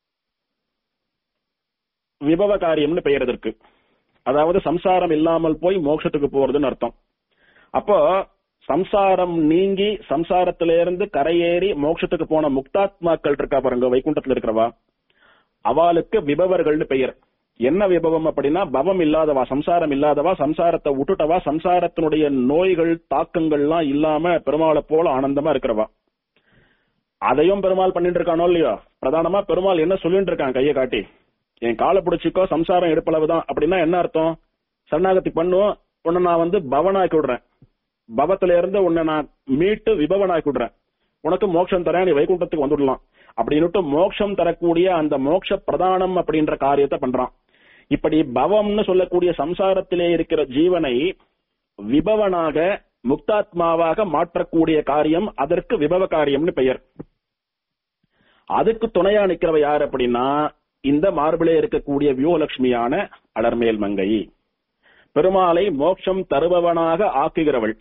விபவ காரியம்னு பெயர் இதற்கு அதாவது சம்சாரம் இல்லாமல் போய் மோட்சத்துக்கு போறதுன்னு அர்த்தம் அப்போ சம்சாரம் நீங்கி சம்சாரத்திலிருந்து கரையேறி மோட்சத்துக்கு போன முக்தாத்மாக்கள் இருக்கா பாருங்க வைகுண்டத்துல இருக்கிறவா அவளுக்கு விபவர்கள்னு பெயர் என்ன விபவம் அப்படின்னா பவம் இல்லாதவா சம்சாரம் இல்லாதவா சம்சாரத்தை விட்டுட்டவா சம்சாரத்தினுடைய நோய்கள் தாக்கங்கள்லாம் இல்லாம பெருமாளை போல ஆனந்தமா இருக்கிறவா அதையும் பெருமாள் பண்ணிட்டு இருக்கானோ இல்லையோ பிரதானமா பெருமாள் என்ன சொல்லிட்டு இருக்கான் கையை காட்டி என் காலை பிடிச்சிக்கோ சம்சாரம் எடுப்பளவுதான் அப்படின்னா என்ன அர்த்தம் சரணாகதி பண்ணும் உன்னை நான் வந்து பவனாக்கி விடுறேன் பவத்துல இருந்து உன்னை நான் மீட்டு விபவனாக்கி விடுறேன் உனக்கு மோட்சம் தரேன் நீ வைகுண்டத்துக்கு வந்துடலாம் அப்படின்னுட்டு மோட்சம் தரக்கூடிய அந்த மோட்ச பிரதானம் அப்படின்ற காரியத்தை பண்றான் இப்படி பவம்னு சொல்லக்கூடிய சம்சாரத்திலே இருக்கிற ஜீவனை விபவனாக முக்தாத்மாவாக மாற்றக்கூடிய காரியம் அதற்கு விபவ காரியம்னு பெயர் அதுக்கு துணையா நிக்கிறவ யார் அப்படின்னா இந்த மார்பிலே இருக்கக்கூடிய வியூலட்சுமியான அலர்மேல் மங்கை பெருமாளை மோட்சம் தருபவனாக ஆக்குகிறவள்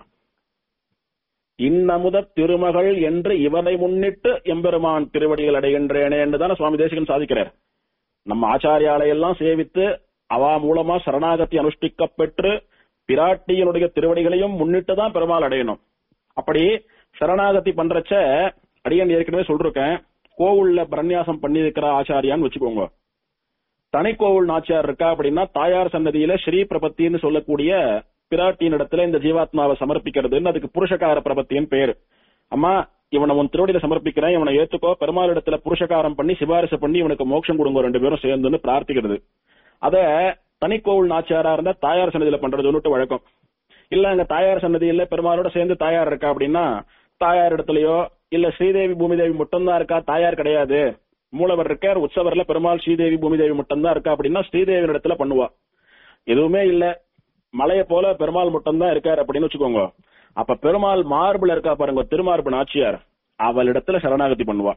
இன்னமுத திருமகள் என்று இவனை முன்னிட்டு எம்பெருமான் திருவடிகள் அடைகின்றேனே என்றுதான சுவாமி தேசிகன் சாதிக்கிறார் நம்ம ஆச்சாரியாலை எல்லாம் சேவித்து அவா மூலமா சரணாகதி அனுஷ்டிக்க பெற்று பிராட்டியினுடைய திருவடிகளையும் முன்னிட்டு தான் பெருமாள் அடையணும் அப்படி சரணாகதி பண்றச்ச அடியன் ஏற்கனவே சொல்லிருக்கேன் கோவில்ல பிரன்யாசம் பண்ணி இருக்கிற ஆச்சாரியான்னு வச்சுக்கோங்க தனி கோவில் நாச்சியார் இருக்கா அப்படின்னா தாயார் சன்னதியில ஸ்ரீ பிரபத்தின்னு சொல்லக்கூடிய பிராட்டியின் இடத்துல இந்த ஜீவாத்மாவை சமர்ப்பிக்கிறதுன்னு அதுக்கு புருஷகார பிரபத்தின்னு பேரு அம்மா இவனை உன் திருவடியில சமர்ப்பிக்கிறேன் இவனை ஏத்துக்கோ பெருமாள் இடத்துல புருஷகாரம் பண்ணி சிபாரிசு பண்ணி இவனுக்கு மோட்சம் கொடுங்க ரெண்டு பேரும் சேர்ந்துன்னு பிரார்த்திக்கிறது அத தனிக்கோவில் நாச்சியாரா இருந்தா தாயார் சன்னதியில பண்றதுன்னுட்டு வழக்கம் இல்ல அங்க தாயார் சன்னதியில பெருமாளோட சேர்ந்து தாயார் இருக்கா அப்படின்னா தாயார் இடத்துலயோ இல்ல ஸ்ரீதேவி பூமிதேவி மட்டும்தான் இருக்கா தாயார் கிடையாது மூலவர் இருக்கார் உற்சவர்ல பெருமாள் ஸ்ரீதேவி பூமிதேவி மட்டும்தான் இருக்கா அப்படின்னா ஸ்ரீதேவி இடத்துல பண்ணுவா எதுவுமே இல்ல மலைய போல பெருமாள் மட்டும்தான் இருக்கார் அப்படின்னு வச்சுக்கோங்க அப்ப பெருமாள் மார்புல இருக்கா பாருங்க திருமார்பு நாச்சியார் அவள் இடத்துல சரணாகதி பண்ணுவா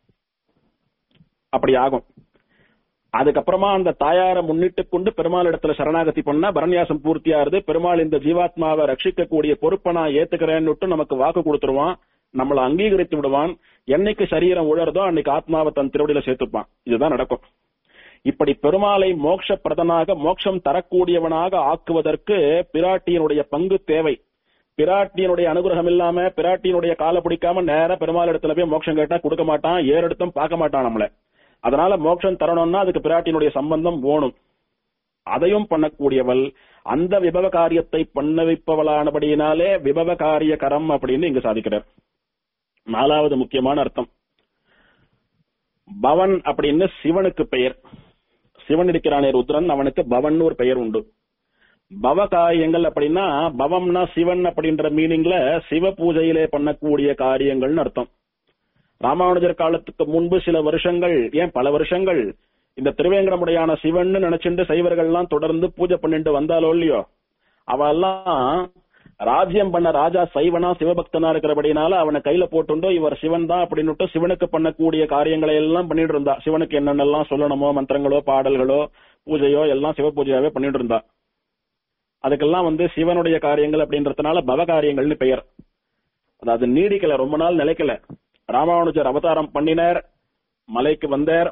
அப்படி ஆகும் அதுக்கப்புறமா அந்த தாயாரை முன்னிட்டு கொண்டு பெருமாள் இடத்துல சரணாகதி பண்ணா பரநியாசம் பூர்த்தியாருது பெருமாள் இந்த ஜீவாத்மாவை ரட்சிக்கக்கூடிய பொறுப்பை நான் ஏத்துக்கிறேன்னு நமக்கு வாக்கு கொடுத்துருவான் நம்மளை அங்கீகரித்து விடுவான் என்னைக்கு சரீரம் உழறதோ அன்னைக்கு ஆத்மாவை தன் திருவடியில சேர்த்துப்பான் இதுதான் நடக்கும் இப்படி பெருமாளை மோட்ச பிரதனாக மோட்சம் தரக்கூடியவனாக ஆக்குவதற்கு பிராட்டியினுடைய பங்கு தேவை பிராட்டியினுடைய அனுகிரகம் இல்லாம பிராட்டியினுடைய காலை பிடிக்காம நேர பெருமாள் இடத்துல போய் மோட்சம் கேட்டா கொடுக்க மாட்டான் ஏறெடுத்தும் பார்க்க மாட்டான் நம்மள அதனால மோட்சம் தரணும்னா அதுக்கு பிராட்டியினுடைய சம்பந்தம் வேணும் அதையும் பண்ணக்கூடியவள் அந்த விபவ காரியத்தை பண்ண வைப்பவளானபடியினாலே விபவ காரிய கரம் அப்படின்னு இங்க சாதிக்கிறார் நாலாவது முக்கியமான அர்த்தம் பவன் அப்படின்னு சிவனுக்கு பெயர் சிவன் இருக்கிறானே ருத்ரன் அவனுக்கு பவன் ஒரு பெயர் உண்டு பவ காரியங்கள் அப்படின்னா பவம்னா சிவன் அப்படின்ற மீனிங்ல சிவ பூஜையிலே பண்ணக்கூடிய காரியங்கள்னு அர்த்தம் ராமானுஜர் காலத்துக்கு முன்பு சில வருஷங்கள் ஏன் பல வருஷங்கள் இந்த திருவேங்கடமுடையான சிவன் நினைச்சுட்டு சைவர்கள்லாம் தொடர்ந்து பூஜை பண்ணிட்டு வந்தாலோ இல்லையோ அவெல்லாம் ராஜ்யம் பண்ண ராஜா சைவனா சிவபக்தனா இருக்கிறபடினால அவனை கையில போட்டுண்டோ இவர் சிவன் தான் அப்படின்னுட்டு சிவனுக்கு பண்ணக்கூடிய காரியங்களை எல்லாம் பண்ணிட்டு இருந்தா சிவனுக்கு என்னென்னலாம் சொல்லணுமோ மந்திரங்களோ பாடல்களோ பூஜையோ எல்லாம் சிவ பூஜையாவே பண்ணிட்டு இருந்தா அதுக்கெல்லாம் வந்து சிவனுடைய காரியங்கள் அப்படின்றதுனால பவ காரியங்கள்னு பெயர் அதாவது நீடிக்கல ரொம்ப நாள் நிலைக்கல ராமானுஜர் அவதாரம் பண்ணினார் மலைக்கு வந்தார்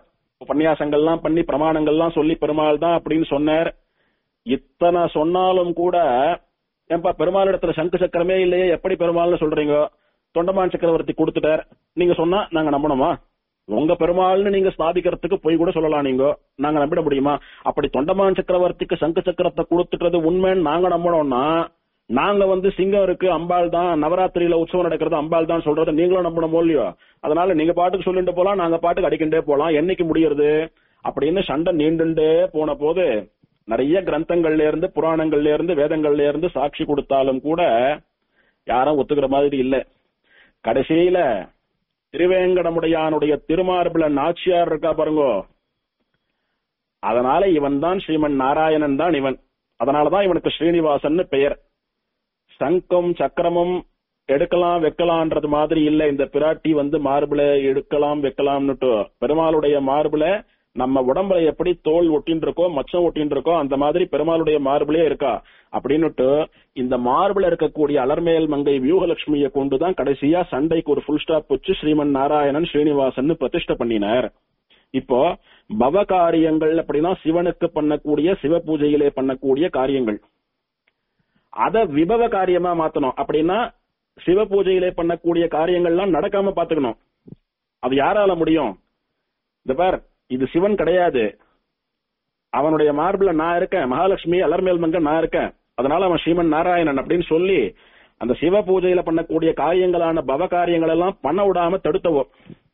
உபன்யாசங்கள்லாம் பண்ணி பிரமாணங்கள்லாம் சொல்லி பெருமாள் தான் அப்படின்னு சொன்னார் இத்தனை சொன்னாலும் கூட ஏன்பா பெருமாள் இடத்துல சங்கு சக்கரமே இல்லையே எப்படி பெருமாள்னு சொல்றீங்க தொண்டமான் சக்கரவர்த்தி கொடுத்துட்டார் நீங்க சொன்னா நாங்க நம்பணுமா உங்க பெருமாள்னு நீங்க ஸ்தாபிக்கிறதுக்கு போய் கூட சொல்லலாம் நீங்க நாங்க நம்பிட முடியுமா அப்படி தொண்டமான் சக்கரவர்த்திக்கு சங்கு சக்கரத்தை கொடுத்துட்டது உண்மைன்னு நாங்க நம்பணும்னா நாங்க வந்து சிங்கம் இருக்கு அம்பாள் தான் நவராத்திரியில உற்சவம் நடக்கிறது அம்பாள் தான் சொல்றதை நீங்களும் நம்பணும் இல்லையோ அதனால நீங்க பாட்டுக்கு சொல்லிட்டு போலாம் நாங்க பாட்டுக்கு அடிக்கின்றே போலாம் என்னைக்கு முடியறது அப்படின்னு சண்டை நீண்டுண்டே போன போது நிறைய கிரந்தங்கள்ல இருந்து புராணங்கள்ல இருந்து வேதங்கள்ல இருந்து சாட்சி கொடுத்தாலும் கூட யாரும் ஒத்துக்கிற மாதிரி இல்ல கடைசியில திருவேங்கடமுடையானுடைய திருமார்பில நாச்சியார் இருக்கா பாருங்க அதனால இவன் தான் ஸ்ரீமன் நாராயணன் தான் இவன் அதனாலதான் இவனுக்கு ஸ்ரீனிவாசன் பெயர் சங்கம் சக்கரமும் எடுக்கலாம் வைக்கலாம்ன்றது மாதிரி இல்ல இந்த பிராட்டி வந்து மார்பிள எடுக்கலாம் வைக்கலாம்னுட்டு பெருமாளுடைய மார்பிள நம்ம உடம்புல எப்படி தோல் ஒட்டின்னு இருக்கோ மச்சம் ஒட்டின்னு இருக்கோ அந்த மாதிரி பெருமாளுடைய மார்பிளே இருக்கா அப்படின்னுட்டு இந்த மார்பிள இருக்கக்கூடிய அலர்மேல் மங்கை வியூகலட்சுமியை கொண்டுதான் கடைசியா சண்டைக்கு ஒரு ஃபுல் ஸ்டாப் வச்சு ஸ்ரீமன் நாராயணன் ஸ்ரீனிவாசன் பிரதிஷ்டை பண்ணினார் இப்போ பவ காரியங்கள் அப்படின்னா சிவனுக்கு பண்ணக்கூடிய சிவ பூஜையிலே பண்ணக்கூடிய காரியங்கள் அத விபவ காரியமா மாத்தணும் அப்படின்னா சிவ பூஜையிலே பண்ணக்கூடிய காரியங்கள்லாம் நடக்காம பாத்துக்கணும் அது யாரால முடியும் இந்த பார் இது சிவன் கிடையாது அவனுடைய மார்பிள நான் இருக்கேன் மகாலட்சுமி அலர்மேல் மங்க நான் இருக்கேன் அதனால அவன் ஸ்ரீமன் நாராயணன் அப்படின்னு சொல்லி அந்த சிவ பூஜையில பண்ணக்கூடிய காரியங்களான பவ காரியங்கள் எல்லாம் பண்ண விடாம தடுத்தவோ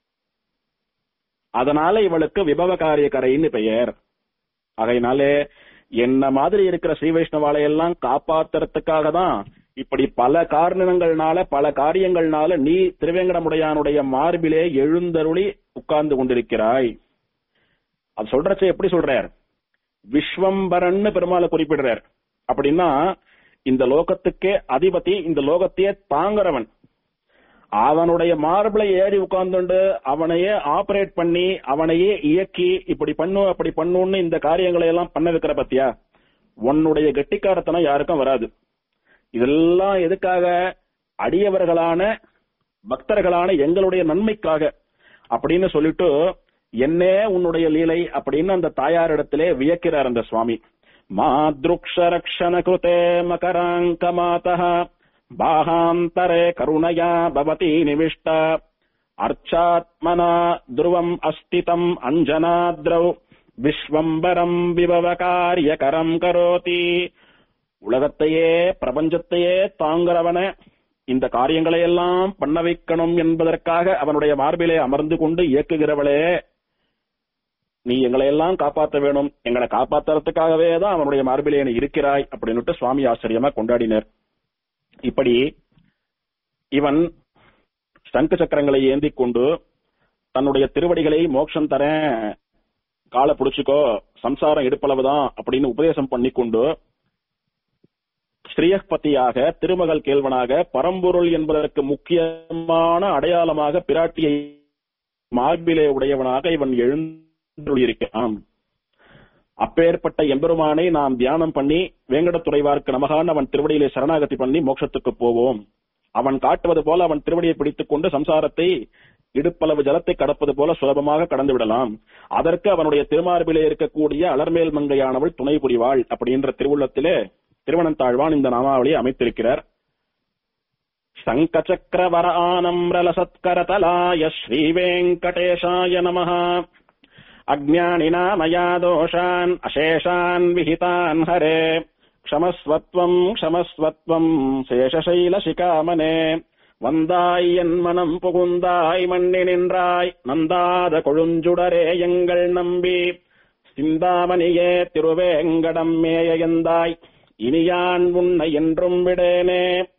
அதனால இவளுக்கு விபவ காரிய கரைன்னு பெயர் ஆகையினாலே என்ன மாதிரி இருக்கிற ஸ்ரீ வைஷ்ணவாலை எல்லாம் காப்பாத்துறதுக்காக தான் இப்படி பல காரணங்கள்னால பல காரியங்கள்னால நீ திருவேங்கடமுடையானுடைய மார்பிலே எழுந்தருளி உட்கார்ந்து கொண்டிருக்கிறாய் அது சொல்றச்ச எப்படி சொல்றார் விஸ்வம்பரன்னு பெருமாளை குறிப்பிடுறார் அப்படின்னா இந்த லோகத்துக்கே அதிபதி இந்த லோகத்தையே தாங்குறவன் அவனுடைய மார்பிளை ஏறி உட்கார்ந்துண்டு அவனையே ஆபரேட் பண்ணி அவனையே இயக்கி இப்படி பண்ணு அப்படி பண்ணுன்னு இந்த காரியங்களை எல்லாம் பண்ண வைக்கிற பத்தியா உன்னுடைய கெட்டிக்காரத்தனம் யாருக்கும் வராது இதெல்லாம் எதுக்காக அடியவர்களான பக்தர்களான எங்களுடைய நன்மைக்காக அப்படின்னு சொல்லிட்டு என்னே உன்னுடைய லீலை அப்படின்னு அந்த தாயாரிடத்திலே வியக்கிறார் அந்த சுவாமி மாத்ருக்ஷரக்ஷண கிருதே மகராங்க மாதா बाहान्तरे करुणया भवती निविष्ट अर्चात्मना ध्रुवम् अस्तितम् अञ्जनाद्रौ விஸ்வம்பரம் விபவகாரியகரம் கரோதி உலகத்தையே பிரபஞ்சத்தையே தாங்குறவன இந்த காரியங்களை எல்லாம் பண்ண வைக்கணும் என்பதற்காக அவனுடைய மார்பிலே அமர்ந்து கொண்டு இயக்குகிறவளே நீ எங்களை எல்லாம் காப்பாற்ற வேணும் எங்களை காப்பாத்துறதுக்காகவே தான் அவனுடைய மார்பிலே நீ இருக்கிறாய் அப்படின்னுட்டு சுவாமி ஆச்சரியமா கொண்டாடினர் இப்படி இவன் சங்கு சக்கரங்களை ஏந்தி கொண்டு தன்னுடைய திருவடிகளை மோட்சம் தரேன் காலை புடிச்சுக்கோ சம்சாரம் இடுப்பளவுதான் அப்படின்னு உபதேசம் பண்ணி கொண்டு ஸ்ரீயப்பதியாக திருமகள் கேள்வனாக பரம்பொருள் என்பதற்கு முக்கியமான அடையாளமாக பிராட்டியை மார்பிலே உடையவனாக இவன் எழுந்துள்ளிருக்கிறான் அப்பேற்பட்ட எம்பெருமானை நாம் தியானம் பண்ணி வேங்கடத்துறைவார்க்கு நமகான் அவன் திருவடியிலே சரணாகதி பண்ணி மோட்சத்துக்கு போவோம் அவன் காட்டுவது போல அவன் திருவடியை பிடித்துக் கொண்டு சம்சாரத்தை இடுப்பளவு ஜலத்தை கடப்பது போல சுலபமாக கடந்து விடலாம் அதற்கு அவனுடைய திருமார்பிலே இருக்கக்கூடிய அலர்மேல் மங்கையானவள் துணை புரிவாள் அப்படின்ற திருவுள்ளத்திலே திருவனந்தாழ்வான் இந்த நாமாவளியை அமைத்திருக்கிறார் சங்கச்சக்கரவர ஆனம்ரலசத்கரதலாய ஸ்ரீவேங்கடேஷாய நமः अज्ञानिना मया दोषान् अशेषान् विहितान् हरे क्षमस्वत्वम् क्षमस्वत्वम् சேஷசைலசிகாமனே வந்தாய் என் மனம் புகுந்தாய் மண்ணி நின்றாய் நந்தாத கொழுஞ்சுடரே எங்கள் நம்பி சிந்தாமணியே திருவேங்கடம் மேய எந்தாய் இனியான் உன்னை என்றும் விடேனே